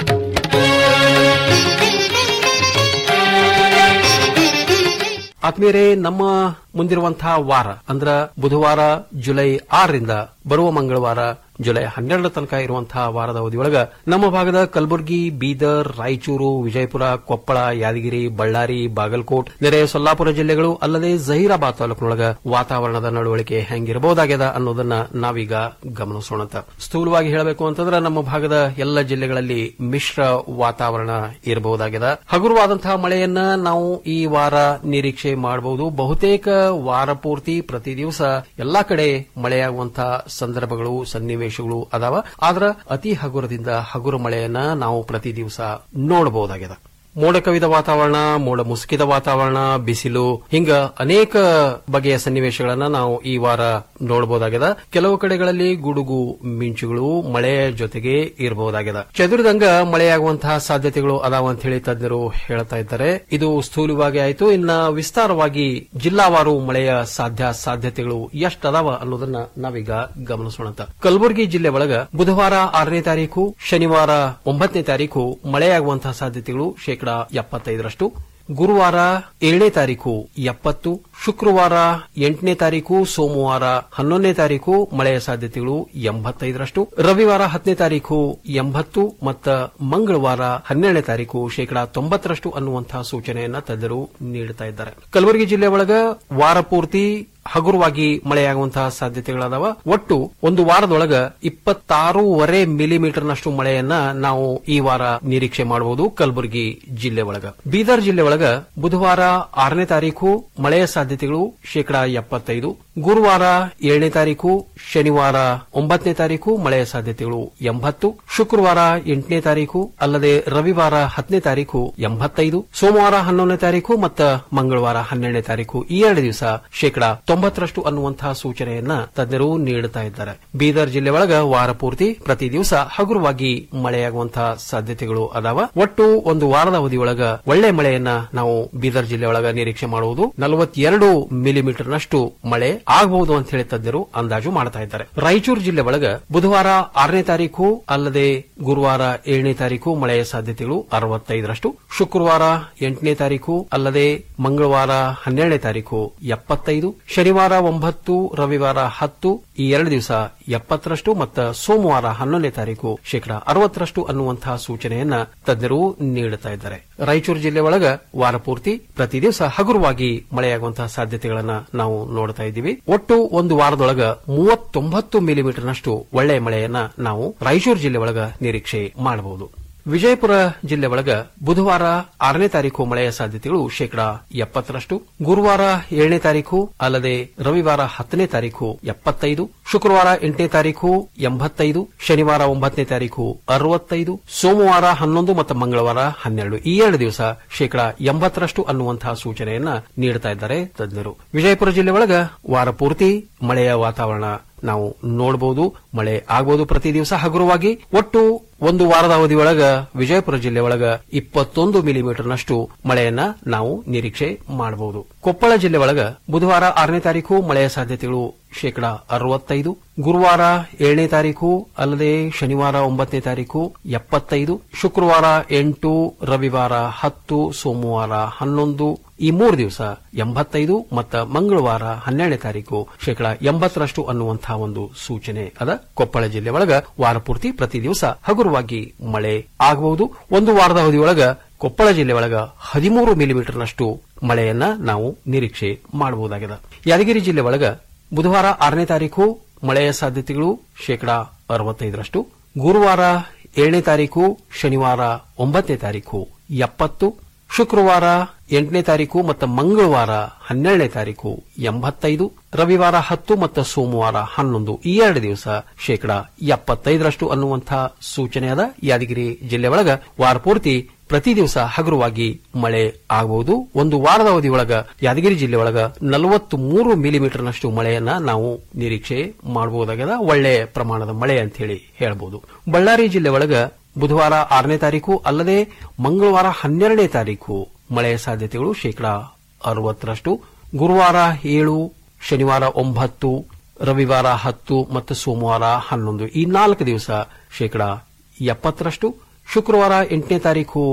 ಆತ್ಮೀಯರೇ ನಮ್ಮ ಮುಂದಿರುವಂತಹ ವಾರ ಅಂದ್ರ ಬುಧವಾರ ಜುಲೈ ಆರರಿಂದ ಬರುವ ಮಂಗಳವಾರ ಜುಲೈ ಹನ್ನೆರಡರ ತನಕ ಇರುವಂತಹ ವಾರದ ಅವಧಿಯೊಳಗ ನಮ್ಮ ಭಾಗದ ಕಲಬುರಗಿ ಬೀದರ್ ರಾಯಚೂರು ವಿಜಯಪುರ ಕೊಪ್ಪಳ ಯಾದಗಿರಿ ಬಳ್ಳಾರಿ ಬಾಗಲಕೋಟ್ ನೆರೆಯ ಸೊಲ್ಲಾಪುರ ಜಿಲ್ಲೆಗಳು ಅಲ್ಲದೆ ಜಹೀರಾಬಾದ್ ತಾಲೂಕಿನೊಳಗ ವಾತಾವರಣದ ನಡವಳಿಕೆ ಹೆಂಗಿರಬಹುದಾಗ್ಯದ ಅನ್ನೋದನ್ನ ನಾವೀಗ ಗಮನಿಸೋಣಂತ ಸ್ಥೂಲವಾಗಿ ಹೇಳಬೇಕು ಅಂತಂದ್ರೆ ನಮ್ಮ ಭಾಗದ ಎಲ್ಲ ಜಿಲ್ಲೆಗಳಲ್ಲಿ ಮಿಶ್ರ ವಾತಾವರಣ ಇರಬಹುದಾಗ್ಯದ ಹಗುರವಾದಂತಹ ಮಳೆಯನ್ನ ನಾವು ಈ ವಾರ ನಿರೀಕ್ಷೆ ಮಾಡಬಹುದು ಬಹುತೇಕ ವಾರ ಪೂರ್ತಿ ಪ್ರತಿ ದಿವಸ ಎಲ್ಲಾ ಕಡೆ ಮಳೆಯಾಗುವಂತಹ ಸಂದರ್ಭಗಳು ಸನ್ನಿವೇಶಗಳು ಅದಾವ ಆದ್ರ ಅತಿ ಹಗುರದಿಂದ ಹಗುರ ಮಳೆಯನ್ನ ನಾವು ಪ್ರತಿ ದಿವಸ ನೋಡಬಹುದಾಗಿದೆ ಮೋಡ ಕವಿದ ವಾತಾವರಣ ಮೋಡ ಮುಸುಕಿದ ವಾತಾವರಣ ಬಿಸಿಲು ಹಿಂಗ ಅನೇಕ ಬಗೆಯ ಸನ್ನಿವೇಶಗಳನ್ನ ನಾವು ಈ ವಾರ ನೋಡಬಹುದಾಗಿದೆ ಕೆಲವು ಕಡೆಗಳಲ್ಲಿ ಗುಡುಗು ಮಿಂಚುಗಳು ಮಳೆಯ ಜೊತೆಗೆ ಇರಬಹುದಾಗಿದೆ ಚದುರಿದಂಗ ಮಳೆಯಾಗುವಂತಹ ಸಾಧ್ಯತೆಗಳು ಅದಾವ ಅಂತ ಹೇಳಿ ತಜ್ಞರು ಹೇಳ್ತಾ ಇದ್ದಾರೆ ಇದು ಸ್ಥೂಲವಾಗಿ ಆಯಿತು ಇನ್ನ ವಿಸ್ತಾರವಾಗಿ ಜಿಲ್ಲಾವಾರು ಮಳೆಯ ಸಾಧ್ಯ ಸಾಧ್ಯತೆಗಳು ಎಷ್ಟದಾವ ಅನ್ನೋದನ್ನ ನಾವೀಗ ಗಮನಿಸೋಣ ಕಲಬುರಗಿ ಜಿಲ್ಲೆ ಒಳಗ ಬುಧವಾರ ಆರನೇ ತಾರೀಕು ಶನಿವಾರ ಒಂಬತ್ತನೇ ತಾರೀಕು ಮಳೆಯಾಗುವಂತಹ ಸಾಧ್ಯತೆಗಳು ಶೇಕಡಾ ಎಪ್ಪತ್ತೈದರಷ್ಟು ಗುರುವಾರ ಏಳನೇ ತಾರೀಕು ಎಪ್ಪತ್ತು ಶುಕ್ರವಾರ ಎಂಟನೇ ತಾರೀಕು ಸೋಮವಾರ ಹನ್ನೊಂದನೇ ತಾರೀಕು ಮಳೆಯ ಸಾಧ್ಯತೆಗಳು ಎಂಬತ್ತೈದರಷ್ಟು ರವಿವಾರ ಹತ್ತನೇ ತಾರೀಕು ಎಂಬತ್ತು ಮತ್ತು ಮಂಗಳವಾರ ಹನ್ನೆರಡನೇ ತಾರೀಕು ಶೇಕಡಾ ತೊಂಬತ್ತರಷ್ಟು ಅನ್ನುವಂತಹ ಸೂಚನೆಯನ್ನ ತಜ್ಞರು ನೀಡುತ್ತಾ ಇದ್ದಾರೆ ಕಲಬುರಗಿ ಜಿಲ್ಲೆ ಒಳಗ ವಾರ ಪೂರ್ತಿ ಹಗುರವಾಗಿ ಮಳೆಯಾಗುವಂತಹ ಸಾಧ್ಯತೆಗಳದಾವ ಒಟ್ಟು ಒಂದು ವಾರದೊಳಗ ಇಪ್ಪತ್ತಾರೂವರೆ ಮಿಲಿಮೀಟರ್ನಷ್ಟು ಮಳೆಯನ್ನ ನಾವು ಈ ವಾರ ನಿರೀಕ್ಷೆ ಮಾಡಬಹುದು ಕಲಬುರಗಿ ಜಿಲ್ಲೆ ಒಳಗ ಬೀದರ್ ಜಿಲ್ಲೆ ಒಳಗ ಬುಧವಾರ ಆರನೇ ತಾರೀಕು ಮಳೆಯ ಸಾಧ್ಯತೆಗಳು ಶೇಕಡಾ ಎಪ್ಪತ್ತೈದು ಗುರುವಾರ ಏಳನೇ ತಾರೀಕು ಶನಿವಾರ ಒಂಬತ್ತನೇ ತಾರೀಕು ಮಳೆಯ ಸಾಧ್ಯತೆಗಳು ಎಂಬತ್ತು ಶುಕ್ರವಾರ ಎಂಟನೇ ತಾರೀಕು ಅಲ್ಲದೆ ರವಿವಾರ ಹತ್ತನೇ ತಾರೀಕು ಎಂಬತ್ತೈದು ಸೋಮವಾರ ಹನ್ನೊಂದನೇ ತಾರೀಕು ಮತ್ತು ಮಂಗಳವಾರ ಹನ್ನೆರಡನೇ ತಾರೀಕು ಈ ಎರಡು ದಿವಸ ಶೇಕಡಾ ತೊಂಬತ್ತರಷ್ಟು ಅನ್ನುವಂತಹ ಸೂಚನೆಯನ್ನ ತಜ್ಞರು ನೀಡುತ್ತಾ ಇದ್ದಾರೆ ಬೀದರ್ ಜಿಲ್ಲೆ ಒಳಗ ವಾರ ಪೂರ್ತಿ ಪ್ರತಿ ದಿವಸ ಹಗುರವಾಗಿ ಮಳೆಯಾಗುವಂತಹ ಸಾಧ್ಯತೆಗಳು ಅದಾವ ಒಟ್ಟು ಒಂದು ವಾರದ ಅವಧಿಯೊಳಗ ಒಳ್ಳೆ ಮಳೆಯನ್ನ ನಾವು ಬೀದರ್ ಜಿಲ್ಲೆ ಒಳಗ ನಿರೀಕ್ಷೆ ಮಾಡುವುದು ನಲವತ್ತೆರಡು ಮಿಲಿಮೀಟರ್ನಷ್ಟು ಮಳೆ ಆಗಬಹುದು ಅಂತ ಹೇಳಿ ತಜ್ಞರು ಅಂದಾಜು ಮಾಡ್ತಾ ಇದ್ದಾರೆ ರಾಯಚೂರು ಜಿಲ್ಲೆ ಒಳಗ ಬುಧವಾರ ಆರನೇ ತಾರೀಕು ಅಲ್ಲದೆ ಗುರುವಾರ ಏಳನೇ ತಾರೀಕು ಮಳೆಯ ಸಾಧ್ಯತೆಗಳು ಅರವತ್ತೈದರಷ್ಟು ಶುಕ್ರವಾರ ಎಂಟನೇ ತಾರೀಕು ಅಲ್ಲದೆ ಮಂಗಳವಾರ ಹನ್ನೆರಡನೇ ತಾರೀಕು ಎಪ್ಪತ್ತೈದು ಶನಿವಾರ ಒಂಬತ್ತು ರವಿವಾರ ಹತ್ತು ಈ ಎರಡು ದಿವಸ ಎಪ್ಪತ್ತರಷ್ಟು ಮತ್ತು ಸೋಮವಾರ ಹನ್ನೊಂದನೇ ತಾರೀಕು ಶೇಕಡಾ ಅರವತ್ತರಷ್ಟು ಅನ್ನುವಂತಹ ಸೂಚನೆಯನ್ನ ತಜ್ಞರು ನೀಡುತ್ತಾ ಇದ್ದಾರೆ ರಾಯಚೂರು ಜಿಲ್ಲೆ ಒಳಗ ವಾರ ಪೂರ್ತಿ ಪ್ರತಿ ದಿವಸ ಹಗುರವಾಗಿ ಮಳೆಯಾಗುವಂತಹ ಸಾಧ್ಯತೆಗಳನ್ನ ನಾವು ನೋಡ್ತಾ ಇದ್ದೀವಿ ಒಟ್ಟು ಒಂದು ವಾರದೊಳಗ ಮೂವತ್ತೊಂಬತ್ತು ಮಿಲಿಮೀಟರ್ನಷ್ಟು ಒಳ್ಳೆಯ ಮಳೆಯನ್ನ ನಾವು ರಾಯಚೂರು ಜಿಲ್ಲೆ ಒಳಗ ನಿರೀಕ್ಷೆ ಮಾಡಬಹುದು ವಿಜಯಪುರ ಜಿಲ್ಲೆ ಒಳಗ ಬುಧವಾರ ಆರನೇ ತಾರೀಕು ಮಳೆಯ ಸಾಧ್ಯತೆಗಳು ಶೇಕಡಾ ಎಪ್ಪತ್ತರಷ್ಟು ಗುರುವಾರ ಏಳನೇ ತಾರೀಕು ಅಲ್ಲದೆ ರವಿವಾರ ಹತ್ತನೇ ತಾರೀಕು ಎಪ್ಪತ್ತೈದು ಶುಕ್ರವಾರ ಎಂಟನೇ ತಾರೀಕು ಎಂಬತ್ತೈದು ಶನಿವಾರ ಒಂಬತ್ತನೇ ತಾರೀಕು ಅರವತ್ತೈದು ಸೋಮವಾರ ಹನ್ನೊಂದು ಮತ್ತು ಮಂಗಳವಾರ ಹನ್ನೆರಡು ಈ ಎರಡು ದಿವಸ ಶೇಕಡಾ ಎಂಬತ್ತರಷ್ಟು ಅನ್ನುವಂತಹ ಸೂಚನೆಯನ್ನ ನೀಡುತ್ತಾ ಇದ್ದಾರೆ ತಜ್ಞರು ವಿಜಯಪುರ ಜಿಲ್ಲೆ ಒಳಗ ವಾರ ಪೂರ್ತಿ ಮಳೆಯ ವಾತಾವರಣ ನಾವು ನೋಡಬಹುದು ಮಳೆ ಆಗಬಹುದು ಪ್ರತಿ ದಿವಸ ಹಗುರವಾಗಿ ಒಟ್ಟು ಒಂದು ವಾರದ ಅವಧಿಯೊಳಗ ವಿಜಯಪುರ ಜಿಲ್ಲೆ ಒಳಗ ಇಪ್ಪತ್ತೊಂದು ಮಿಲಿಮೀಟರ್ನಷ್ಟು ಮಳೆಯನ್ನ ನಾವು ನಿರೀಕ್ಷೆ ಮಾಡಬಹುದು ಕೊಪ್ಪಳ ಜಿಲ್ಲೆ ಒಳಗ ಬುಧವಾರ ಆರನೇ ತಾರೀಕು ಮಳೆಯ ಸಾಧ್ಯತೆಗಳು ಶೇಕಡಾ ಅರವತ್ತೈದು ಗುರುವಾರ ಏಳನೇ ತಾರೀಕು ಅಲ್ಲದೆ ಶನಿವಾರ ಒಂಬತ್ತನೇ ತಾರೀಕು ಎಪ್ಪತ್ತೈದು ಶುಕ್ರವಾರ ಎಂಟು ರವಿವಾರ ಹತ್ತು ಸೋಮವಾರ ಹನ್ನೊಂದು ಈ ಮೂರು ದಿವಸ ಎಂಬತ್ತೈದು ಮತ್ತು ಮಂಗಳವಾರ ಹನ್ನೆರಡನೇ ತಾರೀಕು ಶೇಕಡಾ ಎಂಬತ್ತರಷ್ಟು ಅನ್ನುವಂತಹ ಒಂದು ಸೂಚನೆ ಅದ ಕೊಪ್ಪಳ ಜಿಲ್ಲೆ ಒಳಗ ವಾರ ಪೂರ್ತಿ ಪ್ರತಿ ದಿವಸ ಹಗುರವಾಗಿ ಮಳೆ ಆಗಬಹುದು ಒಂದು ವಾರದ ಅವಧಿಯೊಳಗ ಕೊಪ್ಪಳ ಜಿಲ್ಲೆ ಒಳಗ ಹದಿಮೂರು ಮಿಲಿಮೀಟರ್ನಷ್ಟು ಮಳೆಯನ್ನ ನಾವು ನಿರೀಕ್ಷೆ ಮಾಡಬಹುದಾಗಿದೆ ಯಾದಗಿರಿ ಜಿಲ್ಲೆ ಒಳಗ ಬುಧವಾರ ಆರನೇ ತಾರೀಕು ಮಳೆಯ ಸಾಧ್ಯತೆಗಳು ಶೇಕಡಾ ಅರವತ್ತೈದರಷ್ಟು ಗುರುವಾರ ಏಳನೇ ತಾರೀಕು ಶನಿವಾರ ಒಂಬತ್ತನೇ ತಾರೀಕು ಎಪ್ಪತ್ತು ಶುಕ್ರವಾರ ಎಂಟನೇ ತಾರೀಕು ಮತ್ತು ಮಂಗಳವಾರ ಹನ್ನೆರಡನೇ ತಾರೀಕು ಎಂಬತ್ತೈದು ರವಿವಾರ ಹತ್ತು ಮತ್ತು ಸೋಮವಾರ ಹನ್ನೊಂದು ಈ ಎರಡು ದಿವಸ ಶೇಕಡಾ ಎಪ್ಪತ್ತೈದರಷ್ಟು ಅನ್ನುವಂತಹ ಸೂಚನೆ ಅದ ಯಾದಗಿರಿ ಜಿಲ್ಲೆ ಒಳಗ ವಾರ ಪೂರ್ತಿ ಪ್ರತಿ ದಿವಸ ಹಗುರವಾಗಿ ಮಳೆ ಆಗಬಹುದು ಒಂದು ವಾರದ ಅವಧಿಯೊಳಗ ಯಾದಗಿರಿ ಜಿಲ್ಲೆ ಒಳಗ ನಲವತ್ತು ಮೂರು ಮಿಲಿಮೀಟರ್ನಷ್ಟು ಮಳೆಯನ್ನ ನಾವು ನಿರೀಕ್ಷೆ ಮಾಡಬಹುದಾಗದ ಒಳ್ಳೆ ಪ್ರಮಾಣದ ಮಳೆ ಅಂತ ಹೇಳಿ ಹೇಳಬಹುದು ಬಳ್ಳಾರಿ ಜಿಲ್ಲೆ ಒಳಗ ಬುಧವಾರ ಆರನೇ ತಾರೀಕು ಅಲ್ಲದೆ ಮಂಗಳವಾರ ಹನ್ನೆರಡನೇ ತಾರೀಕು ಮಳೆಯ ಸಾಧ್ಯತೆಗಳು ಶೇಕಡಾ ಅರವತ್ತರಷ್ಟು ಗುರುವಾರ ಏಳು ಶನಿವಾರ ಒಂಬತ್ತು ರವಿವಾರ ಹತ್ತು ಮತ್ತು ಸೋಮವಾರ ಹನ್ನೊಂದು ಈ ನಾಲ್ಕು ದಿವಸ ಶೇಕಡಾ ಎಪ್ಪತ್ತರಷ್ಟು ಶುಕ್ರವಾರ ಎಂಟನೇ ತಾರೀಕು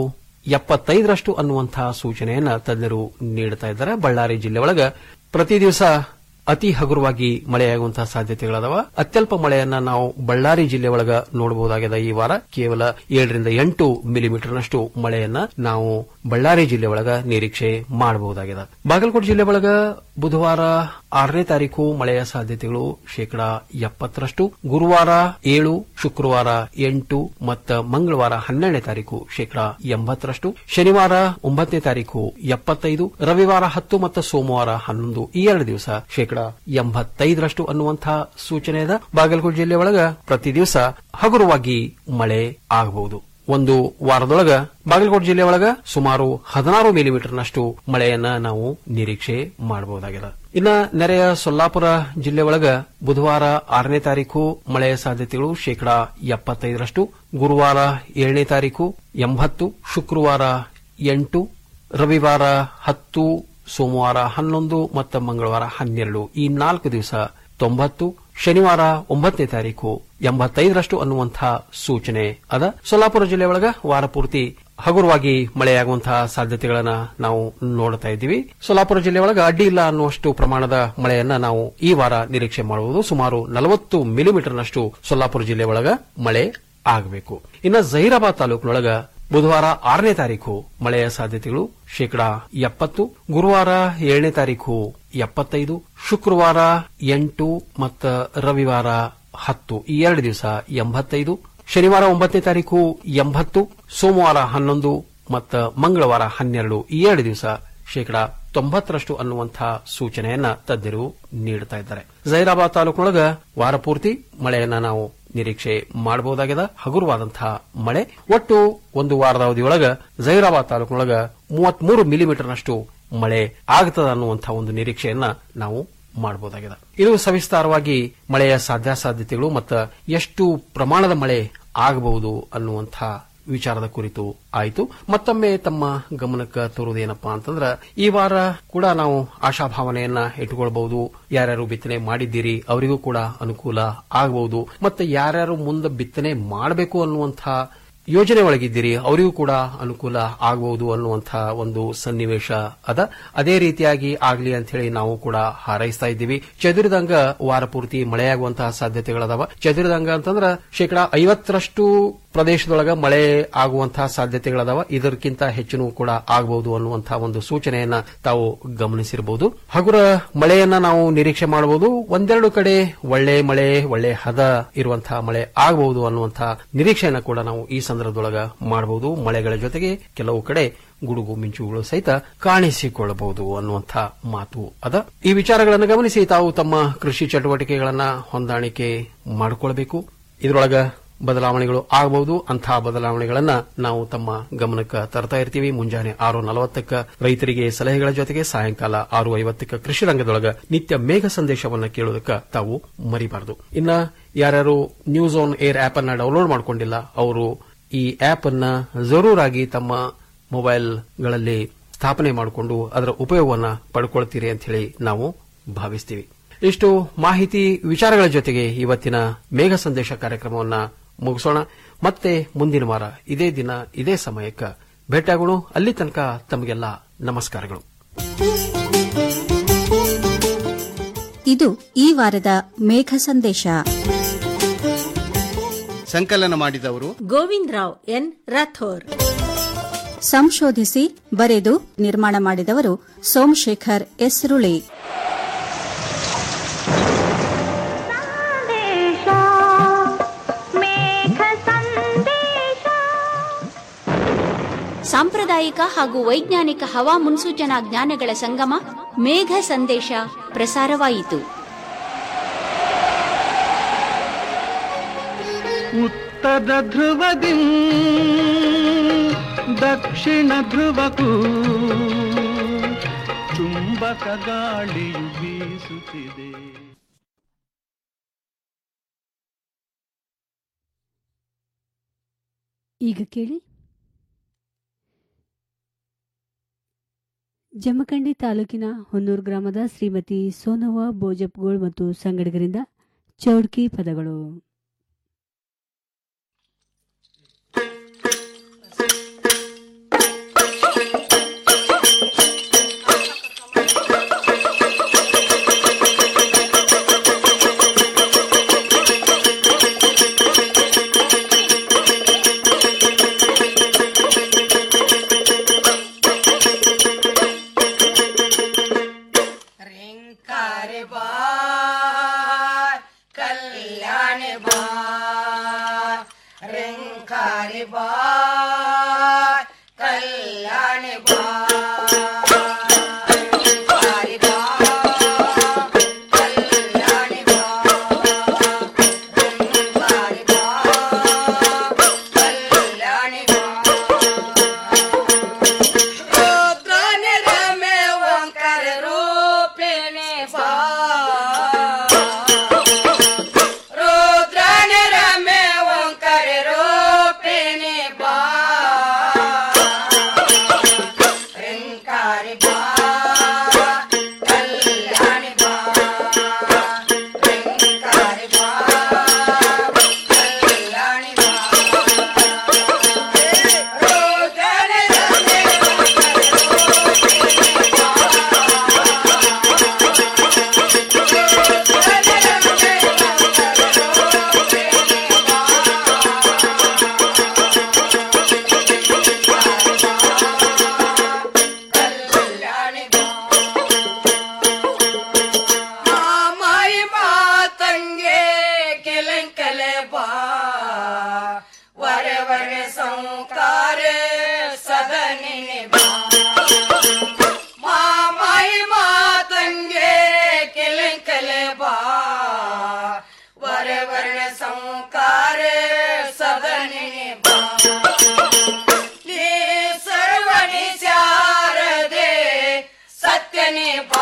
ಎಪ್ಪತ್ತೈದರಷ್ಟು ಅನ್ನುವಂತಹ ಸೂಚನೆಯನ್ನ ತಜ್ಞರು ನೀಡುತ್ತಾ ಇದ್ದಾರೆ ಬಳ್ಳಾರಿ ಜಿಲ್ಲೆ ಒಳಗ ಪ್ರತಿ ದಿವಸ ಅತಿ ಹಗುರವಾಗಿ ಮಳೆಯಾಗುವಂತಹ ಸಾಧ್ಯತೆಗಳದಾವ ಅತ್ಯಲ್ಪ ಮಳೆಯನ್ನ ನಾವು ಬಳ್ಳಾರಿ ಜಿಲ್ಲೆ ಒಳಗ ನೋಡಬಹುದಾಗಿದೆ ಈ ವಾರ ಕೇವಲ ಏಳರಿಂದ ಎಂಟು ಮಿಲಿಮೀಟರ್ನಷ್ಟು ಮಳೆಯನ್ನ ನಾವು ಬಳ್ಳಾರಿ ಜಿಲ್ಲೆ ಒಳಗ ನಿರೀಕ್ಷೆ ಮಾಡಬಹುದಾಗಿದೆ ಬಾಗಲಕೋಟೆ ಜಿಲ್ಲೆ ಒಳಗ ಬುಧವಾರ ಆರನೇ ತಾರೀಕು ಮಳೆಯ ಸಾಧ್ಯತೆಗಳು ಶೇಕಡಾ ಎಪ್ಪತ್ತರಷ್ಟು ಗುರುವಾರ ಏಳು ಶುಕ್ರವಾರ ಎಂಟು ಮತ್ತು ಮಂಗಳವಾರ ಹನ್ನೆರಡನೇ ತಾರೀಕು ಶೇಕಡಾ ಎಂಬತ್ತರಷ್ಟು ಶನಿವಾರ ಒಂಬತ್ತನೇ ತಾರೀಕು ಎಪ್ಪತ್ತೈದು ರವಿವಾರ ಹತ್ತು ಮತ್ತು ಸೋಮವಾರ ಹನ್ನೊಂದು ಈ ಎರಡು ದಿವಸ ಶೇಕಡಾ ಎಂಬತ್ತೈದರಷ್ಟು ಅನ್ನುವಂತಹ ಸೂಚನೆ ಇದೆ ಬಾಗಲಕೋಟೆ ಜಿಲ್ಲೆ ಒಳಗ ಪ್ರತಿ ದಿವಸ ಹಗುರವಾಗಿ ಮಳೆ ಆಗಬಹುದು ಒಂದು ವಾರದೊಳಗ ಬಾಗಲಕೋಟೆ ಜಿಲ್ಲೆ ಒಳಗ ಸುಮಾರು ಹದಿನಾರು ಮಿಲಿಮೀಟರ್ನಷ್ಟು ಮಳೆಯನ್ನ ನಾವು ನಿರೀಕ್ಷೆ ಮಾಡಬಹುದಾಗಿದೆ ಇನ್ನ ನೆರೆಯ ಸೊಲ್ಲಾಪುರ ಜಿಲ್ಲೆ ಒಳಗ ಬುಧವಾರ ಆರನೇ ತಾರೀಕು ಮಳೆಯ ಸಾಧ್ಯತೆಗಳು ಶೇಕಡಾ ಎಪ್ಪತ್ತೈದರಷ್ಟು ಗುರುವಾರ ಏಳನೇ ತಾರೀಕು ಎಂಬತ್ತು ಶುಕ್ರವಾರ ಎಂಟು ರವಿವಾರ ಹತ್ತು ಸೋಮವಾರ ಹನ್ನೊಂದು ಮತ್ತು ಮಂಗಳವಾರ ಹನ್ನೆರಡು ಈ ನಾಲ್ಕು ದಿವಸ ತೊಂಬತ್ತು ಶನಿವಾರ ಒಂಬತ್ತನೇ ತಾರೀಕು ಎಂಬತ್ತೈದರಷ್ಟು ಅನ್ನುವಂತಹ ಸೂಚನೆ ಅದ ಸೊಲ್ಲಾಪುರ ಜಿಲ್ಲೆ ಒಳಗ ವಾರ ಪೂರ್ತಿ ಹಗುರವಾಗಿ ಮಳೆಯಾಗುವಂತಹ ಸಾಧ್ಯತೆಗಳನ್ನ ನಾವು ನೋಡ್ತಾ ಇದ್ದೀವಿ ಸೊಲ್ಲಾಪುರ ಜಿಲ್ಲೆ ಒಳಗ ಅಡ್ಡಿ ಇಲ್ಲ ಅನ್ನುವಷ್ಟು ಪ್ರಮಾಣದ ಮಳೆಯನ್ನ ನಾವು ಈ ವಾರ ನಿರೀಕ್ಷೆ ಮಾಡಬಹುದು ಸುಮಾರು ನಲವತ್ತು ಮಿಲಿಮೀಟರ್ನಷ್ಟು ಸೊಲ್ಲಾಪುರ ಜಿಲ್ಲೆ ಒಳಗ ಮಳೆ ಆಗಬೇಕು ಇನ್ನು ಜಹೀರಾಬಾದ್ ತಾಲೂಕಿನೊಳಗ ಬುಧವಾರ ಆರನೇ ತಾರೀಕು ಮಳೆಯ ಸಾಧ್ಯತೆಗಳು ಶೇಕಡಾ ಎಪ್ಪತ್ತು ಗುರುವಾರ ಏಳನೇ ತಾರೀಕು ಎಪ್ಪತ್ತೈದು ಶುಕ್ರವಾರ ಎಂಟು ಮತ್ತು ರವಿವಾರ ಹತ್ತು ಈ ಎರಡು ದಿವಸ ಎಂಬತ್ತೈದು ಶನಿವಾರ ಒಂಬತ್ತನೇ ತಾರೀಕು ಎಂಬತ್ತು ಸೋಮವಾರ ಹನ್ನೊಂದು ಮತ್ತು ಮಂಗಳವಾರ ಹನ್ನೆರಡು ಈ ಎರಡು ದಿವಸ ಶೇಕಡಾ ತೊಂಬತ್ತರಷ್ಟು ಅನ್ನುವಂತಹ ಸೂಚನೆಯನ್ನ ತಜ್ಞರು ನೀಡುತ್ತಾ ಇದ್ದಾರೆ ಜೈರಾಬಾದ್ ತಾಲೂಕಿನೊಳಗ ವಾರ ಪೂರ್ತಿ ಮಳೆಯನ್ನ ನಾವು ನಿರೀಕ್ಷೆ ಮಾಡಬಹುದಾಗಿದೆ ಹಗುರವಾದಂತಹ ಮಳೆ ಒಟ್ಟು ಒಂದು ವಾರದ ಅವಧಿಯೊಳಗ ಜೈರಾಬಾದ್ ತಾಲೂಕಿನೊಳಗ ಮೂವತ್ಮೂರು ಮಿಲಿಮೀಟರ್ನಷ್ಟು ಮಳೆ ಆಗ್ತದ ಅನ್ನುವಂತಹ ಒಂದು ನಿರೀಕ್ಷೆಯನ್ನ ನಾವು ಮಾಡಬಹುದಾಗಿದೆ ಇದು ಸವಿಸ್ತಾರವಾಗಿ ಮಳೆಯ ಸಾಧ್ಯಾಸಾಧ್ಯತೆಗಳು ಮತ್ತು ಎಷ್ಟು ಪ್ರಮಾಣದ ಮಳೆ ಆಗಬಹುದು ಅನ್ನುವಂತಹ ವಿಚಾರದ ಕುರಿತು ಆಯಿತು ಮತ್ತೊಮ್ಮೆ ತಮ್ಮ ಗಮನಕ್ಕೆ ತರುವುದೇನಪ್ಪಾ ಅಂತಂದ್ರ ಈ ವಾರ ಕೂಡ ನಾವು ಆಶಾಭಾವನೆಯನ್ನ ಇಟ್ಟುಕೊಳ್ಬಹುದು ಯಾರ್ಯಾರು ಬಿತ್ತನೆ ಮಾಡಿದ್ದೀರಿ ಅವರಿಗೂ ಕೂಡ ಅನುಕೂಲ ಆಗಬಹುದು ಮತ್ತೆ ಯಾರ್ಯಾರು ಮುಂದೆ ಬಿತ್ತನೆ ಮಾಡಬೇಕು ಅನ್ನುವಂತಹ ಯೋಜನೆ ಒಳಗಿದ್ದೀರಿ ಅವರಿಗೂ ಕೂಡ ಅನುಕೂಲ ಆಗಬಹುದು ಅನ್ನುವಂತಹ ಒಂದು ಸನ್ನಿವೇಶ ಅದ ಅದೇ ರೀತಿಯಾಗಿ ಆಗಲಿ ಅಂತ ಹೇಳಿ ನಾವು ಕೂಡ ಹಾರೈಸ್ತಾ ಇದ್ದೀವಿ ಚದುರಿದಂಗ ವಾರ ಪೂರ್ತಿ ಮಳೆಯಾಗುವಂತಹ ಸಾಧ್ಯತೆಗಳದಾವ ಚದುರಿದಂಗ ಅಂತಂದ್ರ ಶೇಕಡಾ ಐವತ್ತರಷ್ಟು ಪ್ರದೇಶದೊಳಗ ಮಳೆ ಆಗುವಂತಹ ಸಾಧ್ಯತೆಗಳದಾವ ಇದಕ್ಕಿಂತ ಹೆಚ್ಚಿನೂ ಕೂಡ ಆಗಬಹುದು ಅನ್ನುವಂತಹ ಒಂದು ಸೂಚನೆಯನ್ನ ತಾವು ಗಮನಿಸಿರಬಹುದು ಹಗುರ ಮಳೆಯನ್ನ ನಾವು ನಿರೀಕ್ಷೆ ಮಾಡಬಹುದು ಒಂದೆರಡು ಕಡೆ ಒಳ್ಳೆ ಮಳೆ ಒಳ್ಳೆ ಹದ ಇರುವಂತಹ ಮಳೆ ಆಗಬಹುದು ಅನ್ನುವಂತಹ ನಿರೀಕ್ಷೆಯನ್ನ ಕೂಡ ನಾವು ಈ ಸಂದರ್ಭದೊಳಗ ಮಾಡಬಹುದು ಮಳೆಗಳ ಜೊತೆಗೆ ಕೆಲವು ಕಡೆ ಗುಡುಗು ಮಿಂಚುಗಳು ಸಹಿತ ಕಾಣಿಸಿಕೊಳ್ಳಬಹುದು ಅನ್ನುವಂಥ ಮಾತು ಅದ ಈ ವಿಚಾರಗಳನ್ನು ಗಮನಿಸಿ ತಾವು ತಮ್ಮ ಕೃಷಿ ಚಟುವಟಿಕೆಗಳನ್ನ ಹೊಂದಾಣಿಕೆ ಮಾಡಿಕೊಳ್ಬೇಕು ಇದರೊಳಗ ಬದಲಾವಣೆಗಳು ಆಗಬಹುದು ಅಂತಹ ಬದಲಾವಣೆಗಳನ್ನ ನಾವು ತಮ್ಮ ಗಮನಕ್ಕೆ ತರ್ತಾ ಇರ್ತೀವಿ ಮುಂಜಾನೆ ಆರು ನಲವತ್ತಕ್ಕ ರೈತರಿಗೆ ಸಲಹೆಗಳ ಜೊತೆಗೆ ಸಾಯಂಕಾಲ ಆರು ಐವತ್ತಕ್ಕ ಕೃಷಿ ರಂಗದೊಳಗ ನಿತ್ಯ ಮೇಘ ಸಂದೇಶವನ್ನ ಕೇಳೋದಕ್ಕೆ ತಾವು ಮರಿಬಾರದು ಇನ್ನ ಯಾರ್ಯಾರು ನ್ಯೂಸ್ ಆನ್ ಏರ್ ಆಪ್ ಅನ್ನ ಡೌನ್ಲೋಡ್ ಮಾಡಿಕೊಂಡಿಲ್ಲ ಅವರು ಈ ಆಪ್ ಅನ್ನ ಜರೂರಾಗಿ ತಮ್ಮ ಮೊಬೈಲ್ಗಳಲ್ಲಿ ಸ್ಥಾಪನೆ ಮಾಡಿಕೊಂಡು ಅದರ ಉಪಯೋಗವನ್ನ ಪಡ್ಕೊಳ್ತೀರಿ ಅಂತ ಹೇಳಿ ನಾವು ಭಾವಿಸ್ತೀವಿ ಇಷ್ಟು ಮಾಹಿತಿ ವಿಚಾರಗಳ ಜೊತೆಗೆ ಇವತ್ತಿನ ಮೇಘ ಸಂದೇಶ ಕಾರ್ಯಕ್ರಮವನ್ನ ಮುಗಿಸೋಣ ಮತ್ತೆ ಮುಂದಿನ ವಾರ ಇದೇ ದಿನ ಇದೇ ಸಮಯಕ್ಕೆ ಭೇಟಿಯಾಗೋಣ ಅಲ್ಲಿ ತನಕ ತಮಗೆಲ್ಲ ನಮಸ್ಕಾರಗಳು ಇದು ಈ ವಾರದ ಮೇಘ ಸಂದೇಶ ಸಂಕಲನ ಮಾಡಿದವರು ಗೋವಿಂದ್ ರಾವ್ ಎನ್ ರಾಥೋರ್ ಸಂಶೋಧಿಸಿ ಬರೆದು ನಿರ್ಮಾಣ ಮಾಡಿದವರು ಸೋಮಶೇಖರ್ ಎಸ್ ರುಳಿ ಸಾಂಪ್ರದಾಯಿಕ ಹಾಗೂ ವೈಜ್ಞಾನಿಕ ಹವಾ ಮುನ್ಸೂಚನಾ ಜ್ಞಾನಗಳ ಸಂಗಮ ಮೇಘ ಸಂದೇಶ ಪ್ರಸಾರವಾಯಿತು ಉತ್ತರ ಧ್ರುವದಿ ದಕ್ಷಿಣ ಧ್ರುವಕ್ಕೂ ಚುಂಬಕ ಗಾಳಿಯು ಬೀಸುತ್ತಿದೆ ಈಗ ಕೇಳಿ ಜಮಖಂಡಿ ತಾಲೂಕಿನ ಹೊನ್ನೂರು ಗ್ರಾಮದ ಶ್ರೀಮತಿ ಸೋನವ್ವ ಬೋಜಪ್ಗೋಳ್ ಮತ್ತು ಸಂಗಡಿಗರಿಂದ ಚೌಡ್ಕಿ ಪದಗಳು ಕಲ್ಯಾಣಿ ಬಾ ರಿಂಕಾರಿ ಬಾ ಕಲ್ಯಾಣಿ ಬಾ ರಿಂಕಾರಿ ಬಾ ಕಲ್ಯಾಣಿ ಬಾ ರಿಂಕಾರಿ ಬಾ ಕಲ್ಯಾಣಿ ಬಾ ರುದ್ರನಿ ರಮೆ ಓಂಕಾರ ರೂಪಿಣಿ ಬಾ ರುದ್ರನಿ ರಮೆ ಓಂಕಾರ ರೂಪಿಣಿ ಬಾ ರಿಂಕಾರಿ ಬಾ ಕಲ್ಯಾಣಿ ಬಾ ರಿಂಕಾರಿ ಬಾ ಕಲ್ಯಾಣಿ ಬಾ ರುದ್ರನಿ ರಮೆ ಮಾಮಾಯಿ ಮಾತಂಗೆ ಕೆಲಂಕಲೆ ಬಾ ವರೆ ವರೆ ಸಂಕಾರೆ ಸದನಿನೆ ಬಾ ಮಾಮಾಯಿ ಮಾತಂಗೆ ಕೆಲಂಕಲೆ ಬಾ ವರೆ ವರೆ ಸಂಕಾರೆ ಸದನಿನೆ ಬಾ ನೀ ಸರ್ವಣಿ ಶಾರದೆ ಸತ್ಯನಿ ಬಾ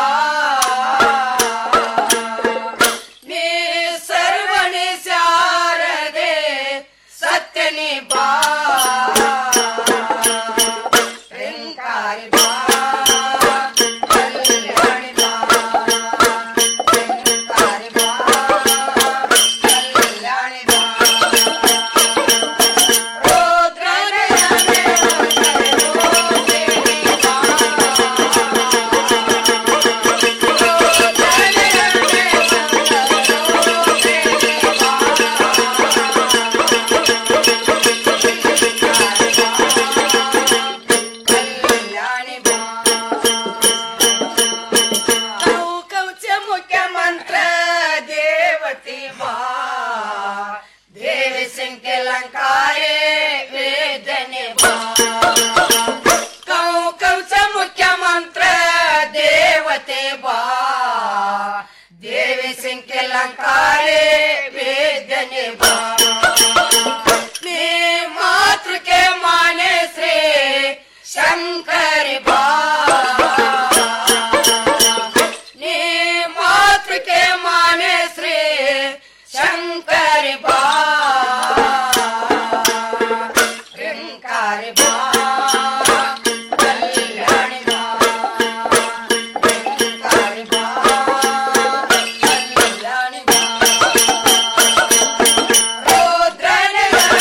ನೀ ಸರ್ವಣಿ ಶಾರದೆ ಸತ್ಯನಿ ಬಾ ರಿಂಕಾರಿ ಬಾ ಕಲ್ಯಾಣಿ ಬಾ ರಿಂಕಾರಿ ಬಾ ಕಲ್ಯಾಣಿ ಬಾ ರುದ್ರನೇ ಕೌಕೌಚ ಮುಖ್ಯಮಂತ್ರ ದೇವತಿ ಬಾ ದೇವಿ ಸಂಖ್ಯಲಂಕಾರೆ ವೇದನೆ ಬಾ ಕೌಕೌಚ ಮುಖ್ಯಮಂತ್ರ ದೇವತೆ ಬಾ ದೇವಿ ಸಂಖ್ಯಲಂಕಾರೆ ವೇದನೆ ಬಾ ನೀ ಮಾತೃಕೆ ಮಾನೆ ಶ್ರೀ ಶಂಕರಿ ಬಾ ನೀ ಮಾತೃಕೆ ಮಾನೆ ಶ್ರೀ ಶಂಕರಿ ಬಾ ರಿಂಕಾರಿ ಬಾ ಕಲ್ಯಾಣಿ ಬಾ ರಿಂಕಾರಿ ಬಾ ಕಲ್ಯಾಣಿ ಬಾ ರುದ್ರನೇ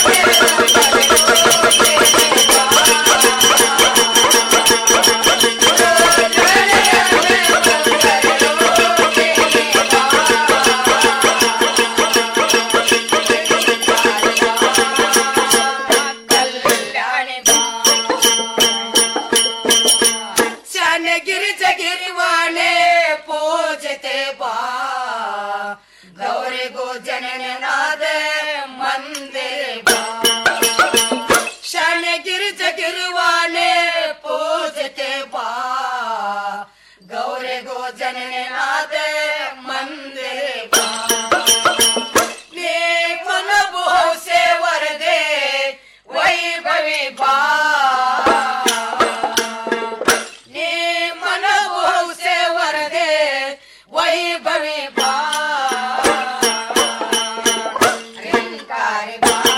ಶಾನಗಿರಿ ಜಗಿರಿವಾಣೆ ಪೂಜತೆ ಬಾ ಗೌರಿಗೂ ಜನನಾದ ಮಂದಿರ ಬಾ ಶಾನಗಿರಿ ಜಗಿರಿವಾಣೆ ಪೂಜತೆ ಬಾ ಗೌರಿಗೂ ಜನನಾದ ಮಂದಿರ ಬಾ ನೀ ಮನಬು ಹೌಸೆ ವರದೆ ವೈಭವಿ ಬಾ ನೀ ಮನವು ಹೌಸೆ ವರದೆ ವೈಭವಿ ಬಾ ರಿಂಕಾರಿ ಬಾ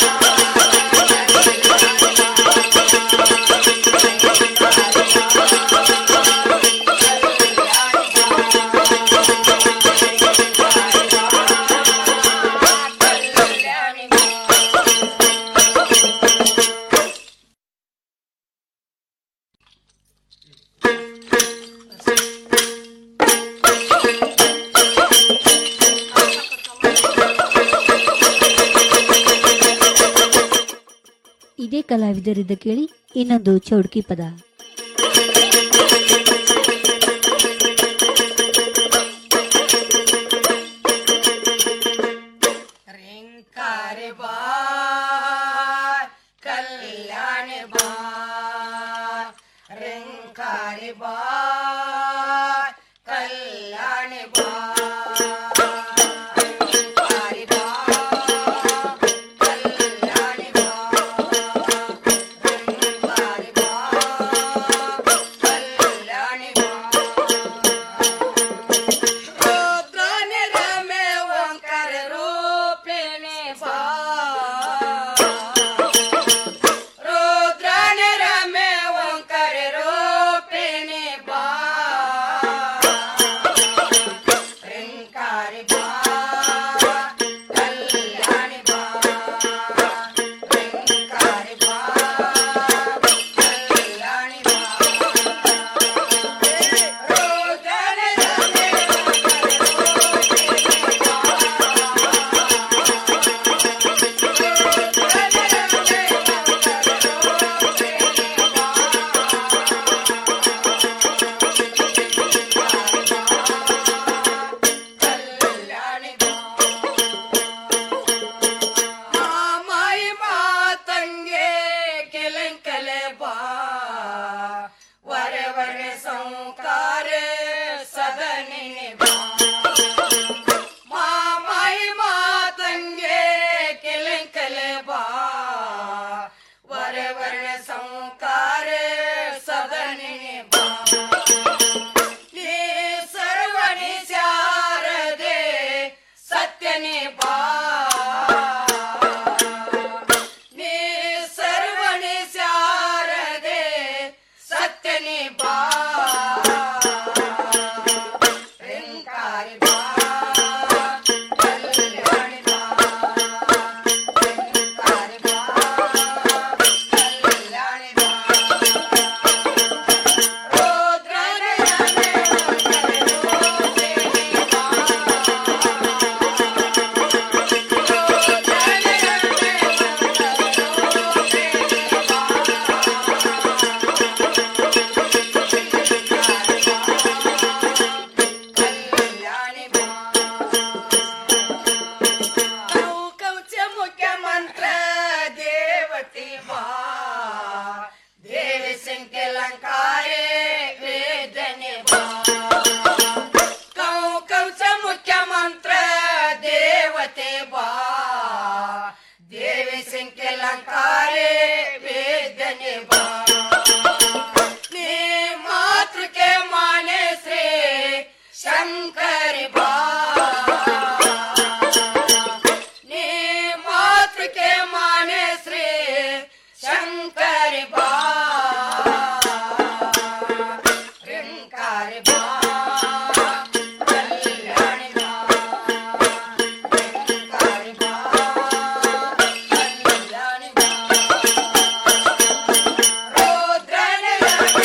ಇದೇ ಕಲಾವಿದರಿಂದ ಕೇಳಿ ಇನ್ನೊಂದು ಚೌಡ್ಕಿ ಪದ ರಿಂಕಾರಿ ಬಾ ಕಲ್ಯಾಣಿ ಬಾ ರಿಂಕಾರಿ ಬಾ ಕಲ್ಯಾಣಿ ಬಾ ರಿಂಕಾರಿ ಬಾ ಕಲ್ಯಾಣಿ ಬಾ ರಿಂಕಾರಿ ಬಾ ಕಲ್ಯಾಣಿ ಬಾ ರುದ್ರನಿ ರಮೆ ಓಂಕಾರ ರೂಪಿಣಿ ಬಾ ರುದ್ರನಿ ರಮೆ ಓಂಕಾರ ರೂಪಿಣಿ ಬಾ ರಿಂಕಾರಿ ಬಾ ಕಲ್ಯಾಣಿ ಬಾ ರಿಂಕಾರಿ ಬಾ ಕಲ್ಯಾಣಿ ಬಾ ರುದ್ರನಿ ರಮೆ ಮಾಮಾಯಿ ಮಾತಂಗೆ ಕೆಲಂಕಲೆ ಬಾ ವರೆ ವರೆ ಸಂಕಾರೆ ಸದನಿನೆ ಬಾ ಮಾಮಾಯಿ ಮಾತಂಗೆ ಕೆಲಂಕಲೆ ಬಾ ವರೆ ವರೆ ಸಂಕಾರೆ ಸದನಿನೆ ಬಾ ನೀ ಸರ್ವಣಿ ಶಾರದೆ ಸತ್ಯನೇ ಬಾ ನೀ ಸರ್ವಣಿ ಶಾರದೆ ಸತ್ಯನೇ ಬಾ ರಿಂಕಾರಿ ಬಾ ಕಲ್ಯಾಣಿ ಬಾ ರಿಂಕಾರಿ ಬಾ ಕಲ್ಯಾಣಿ ಬಾ ರುದ್ರನೇ ಕೌಚ ಮುಖ್ಯಮಂತ್ರ ದೇವತಿ ಬಾ ದೇವಿ ಸಂಖ್ಯಲಂಕಾರೆ ವೇದನೆ ಬಾ ಕೌ ಕೌಚ ಮುಖ್ಯಮಂತ್ರ ದೇವತೆ ಬಾ ದೇವಿ ಸಂಖ್ಯಲಂಕಾರೆ ವೇದನೆ ಬಾ ನೀ ಮಾತೃಕೆ ಮಾನೆ ಶ್ರೀ ಶಂಕರಿ ಬಾ ನೀ ಮಾತೃಕೆ ಮಾನೆ ಶ್ರೀ ಶಂಕರಿ ಬಾ ರಿಂಕಾರಿ ಬಾ ಕಲ್ಯಾಣಿ ಬಾ ರಿಂಕಾರಿ ಬಾ ಕಲ್ಯಾಣಿ ಬಾ ರುದ್ರನೇ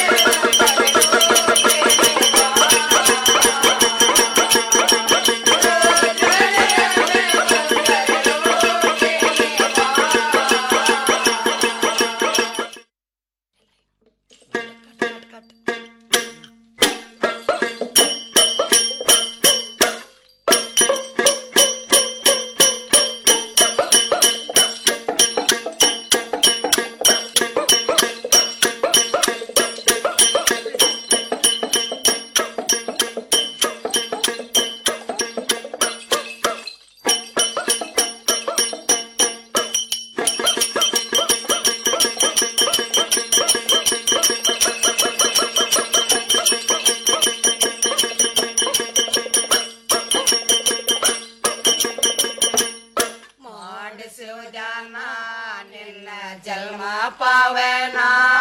ಮಾಡಿಸುವುದಾನ ನಿನ್ನ ಜನ್ಮ ಪಾವನ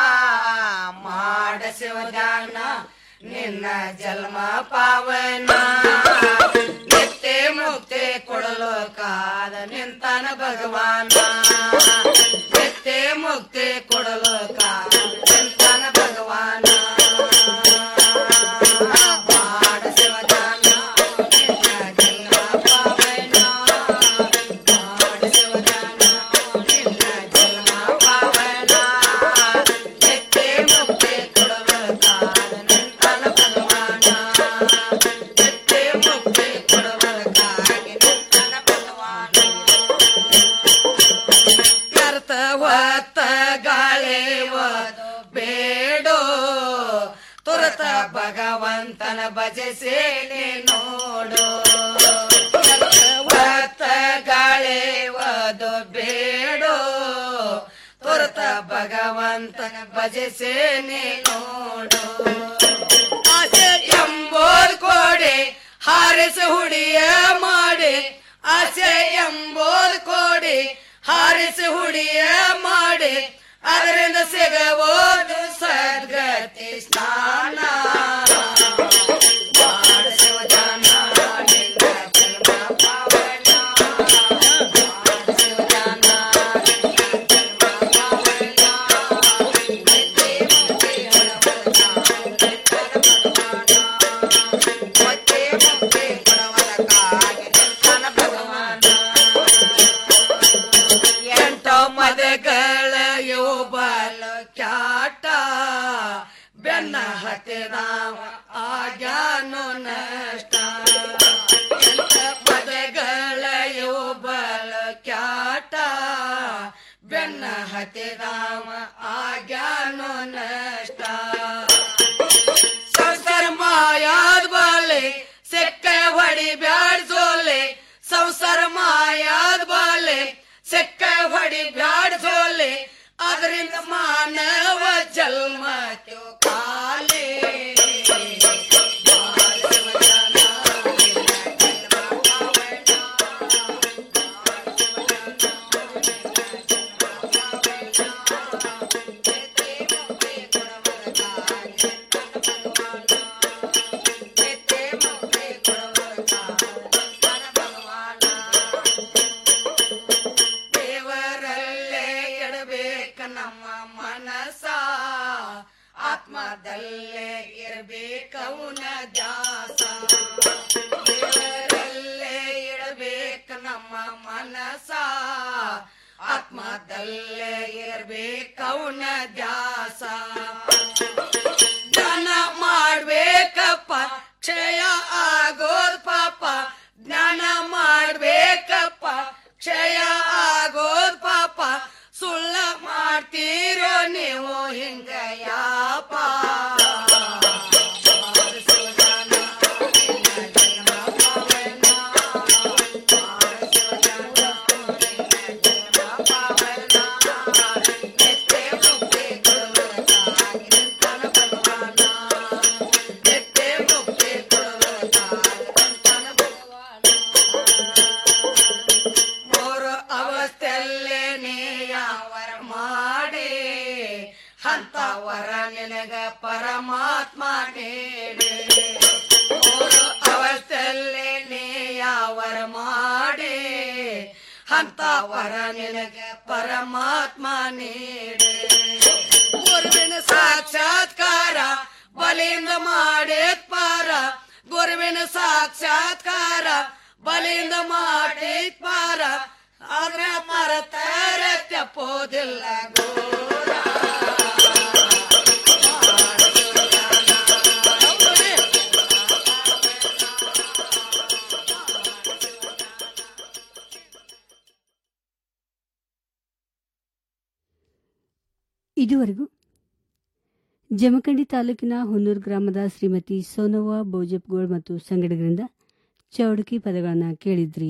ಮಾಡಿಸುವುದಾನ ನಿನ್ನ ಜನ್ಮ ಪಾವನ ನಿತ್ಯ ಮುಕ್ತಿ ಕೊಡಲು ಕಾದ ನಿಂತನ ಭಗವಾನ ನಿತ್ಯ ಮುಕ್ತಿ ಕೊಡಲು ಕಾದ ನಿಂತನ ಭಗವಾನ ಮಾಡಿಸುವುದಾನ ನಿನ್ನ ಜನ್ಮ ಪಾವನ ಮಾಡಿಸುವುದಾನ ನಿನ್ನ ಜನ್ಮ ಪಾವನ ನಿತ್ಯ ಮುಕ್ತಿ ಕೊಡಲು ಕಾದ ನಿಂತನ ಭಗವಾನ ನಿತ್ಯ ಮುಕ್ತಿ ಕೊಡಲು ಕಾದ ನಿಂತನ ಭಗವಾನ ಭಗವಂತನ ಭಜಿಸೇನೆ ನೋಡು ಭಕ್ತ ಗಾಳೆ ಓದು ಬೇಡು ತುರ್ತ ಭಗವಂತನ ಭಜಿಸೇನೆ ನೋಡು ಆಸೆ ಎಂಬೋದ್ ಕೋಡೆ ಹಾರಿಸ ಹುಡಿಯ ಮಾಡಿ ಆಸೆ ಎಂಬೋದ್ ಕೋಡೆ ಹಾರಿಸ ಹುಡಿಯ ಮಾಡಿ ಅದರಿಂದ ಸಿಗಬಹುದು ಸದ್ಗತಿ ಸ್ನಾನ ಮಾಡಿಸುವ ಜನ ನಿನ್ನ ಜನ್ಮ ಪಾವನ. ಮಾಡಿಸುವ ಜನ ನಿನ್ನ ಜನ್ಮ ಪಾವನ. ನಿತ್ಯ ಮುಕ್ತಿ ಕೊಡುವವನ ನಿತ್ಯ ಮುಕ್ತಿ ಕೊಡುವವನಕ್ಕಾಗಿ ನಿಂತನ ಭಗವಾನ ಎಂಟೋ ಮದಗಳ ಯೋಬಲ ಕ್ಯಾಟ ಬೆನ್ನ ಹತ್ತಿರಾವ ಆಗ್ಯಾನು ನಷ್ಟ ಎಂಟ ಪದಗಳ ಯೋಬಲ ಕ್ಯಾಟ ಬೆನ್ನ ಹತ್ತಿರಾವ ಆಗ್ಯಾನು ನಷ್ಟ ಸಂಸಾರ ಮಾಯಾದ ಬಾಲೆ ಸೆಕ್ಕ ಹೊಡಿ ಬ್ಯಾಡ್ ಸೋಲೆ ಸಂಸಾರ ಮಾಯಾದ ಬಾಲೆ ಸೆಕ್ಕ ಹೊಡಿ ಬ್ಯಾಡ್ ಸೋಲೆ ಅದರಿಂದ ಮಾನವ ಜನ್ಮ ಕಾಲೇ ದೇವರಲ್ಲೇ ಇಡಬೇಕ ನಮ್ಮ ಮನಸ ಆತ್ಮದಲ್ಲೇ ಇರಬೇಕವನ ದಾಸ ದೇವರಲ್ಲೇ ಇಡಬೇಕ ನಮ್ಮ ಮನಸ ಆತ್ಮದಲ್ಲೇ ಇರಬೇಕವನ ದಾಸ ಜ್ಞಾನ ಮಾಡ್ಬೇಕಪ್ಪ ಕ್ಷಯ ಆಗೋದ್ ಪಾಪ ಜ್ಞಾನ ಮಾಡ್ಬೇಕಪ್ಪ ಕ್ಷಯ ಆಗೋದ್ ಪಾಪ ಸುಳ್ಳ ಮಾಡ್ತೀರೋ ನೀವು ಹಿಂಗ ಯಾಪ ಮೂರು ಅವಸ್ಥೆಲ್ಲೇ ನೀ ಯಾವರ ಮಾಡಿ ಅಂತವರ ನಿನಗ ಪರಮಾತ್ಮ ನೀಡಿ ಮೂರು ಅವಸ್ಥೆಲ್ಲೇ ನೀ ಯಾವರ ಮಾಡಿ ಅಂತವರ ನಿನಗ ಪರಮಾತ್ಮ ನೀಡಿ ಗುರುವಿನ ಸಾಕ್ಷಾತ್ಕಾರ ಬಲಿಯಿಂದ ಮಾಡೇತ್ ಪಾರ ಗುರುವಿನ ಸಾಕ್ಷಾತ್ಕಾರ ಬಲಿಯಿಂದ ಮಾಡೇತ್ ಪಾರ ಆದ್ರೆ ಮರತರ ತಪ್ಪೋದಿಲ್ಲ ಗೋರ ಇದುವರೆಗೂ ಜಮಖಂಡಿ ತಾಲೂಕಿನ ಹುನ್ನೂರು ಗ್ರಾಮದ ಶ್ರೀಮತಿ ಸೋನವ್ವ ಬೋಜಪ್ಗೋಳ್ ಮತ್ತು ಸಂಗಡಿಗರಿಂದ ಚೌಡಕಿ ಪದಗಳನ್ನು ಕೇಳಿದ್ರಿ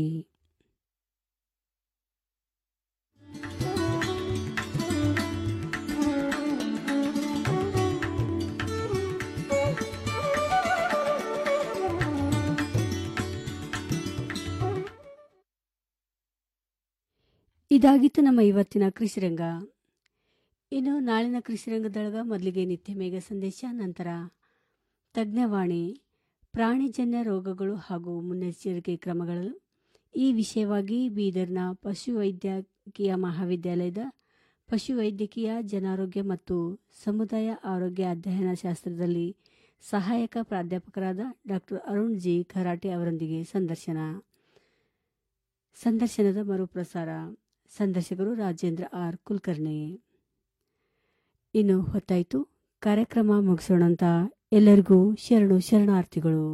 ಇದಾಗಿತ್ತು ನಮ್ಮ ಇವತ್ತಿನ ಕೃಷಿರಂಗ ಇನ್ನು ನಾಳಿನ ಕೃಷಿರಂಗದೊಳಗ ಮೊದಲಿಗೆ ನಿತ್ಯ ಮೇಘ ಸಂದೇಶ ನಂತರ ತಜ್ಞವಾಣಿ ಪ್ರಾಣಿಜನ್ಯ ರೋಗಗಳು ಹಾಗೂ ಮುನ್ನೆಚ್ಚರಿಕೆ ಕ್ರಮಗಳು ಈ ವಿಷಯವಾಗಿ ಬೀದರ್ನ ಪಶುವೈದ್ಯಕೀಯ ಮಹಾವಿದ್ಯಾಲಯದ ಪಶುವೈದ್ಯಕೀಯ ಜನಾರೋಗ್ಯ ಮತ್ತು ಸಮುದಾಯ ಆರೋಗ್ಯ ಅಧ್ಯಯನ ಶಾಸ್ತ್ರದಲ್ಲಿ ಸಹಾಯಕ ಪ್ರಾಧ್ಯಾಪಕರಾದ ಡಾಕ್ಟರ್ ಅರುಣ್ ಜಿ ಖರಾಟೆ ಅವರೊಂದಿಗೆ ಸಂದರ್ಶನ ಸಂದರ್ಶನದ ಮರುಪ್ರಸಾರ ಸಂದರ್ಶಕರು ರಾಜೇಂದ್ರ ಆರ್ ಕುಲಕರ್ಣಿ ಇನ್ನು ಹೊತ್ತಾಯಿತು ಕಾರ್ಯಕ್ರಮ ಮುಗಿಸೋಣಂತ ಎಲ್ಲರಿಗೂ ಶರಣು ಶರಣಾರ್ಥಿಗಳು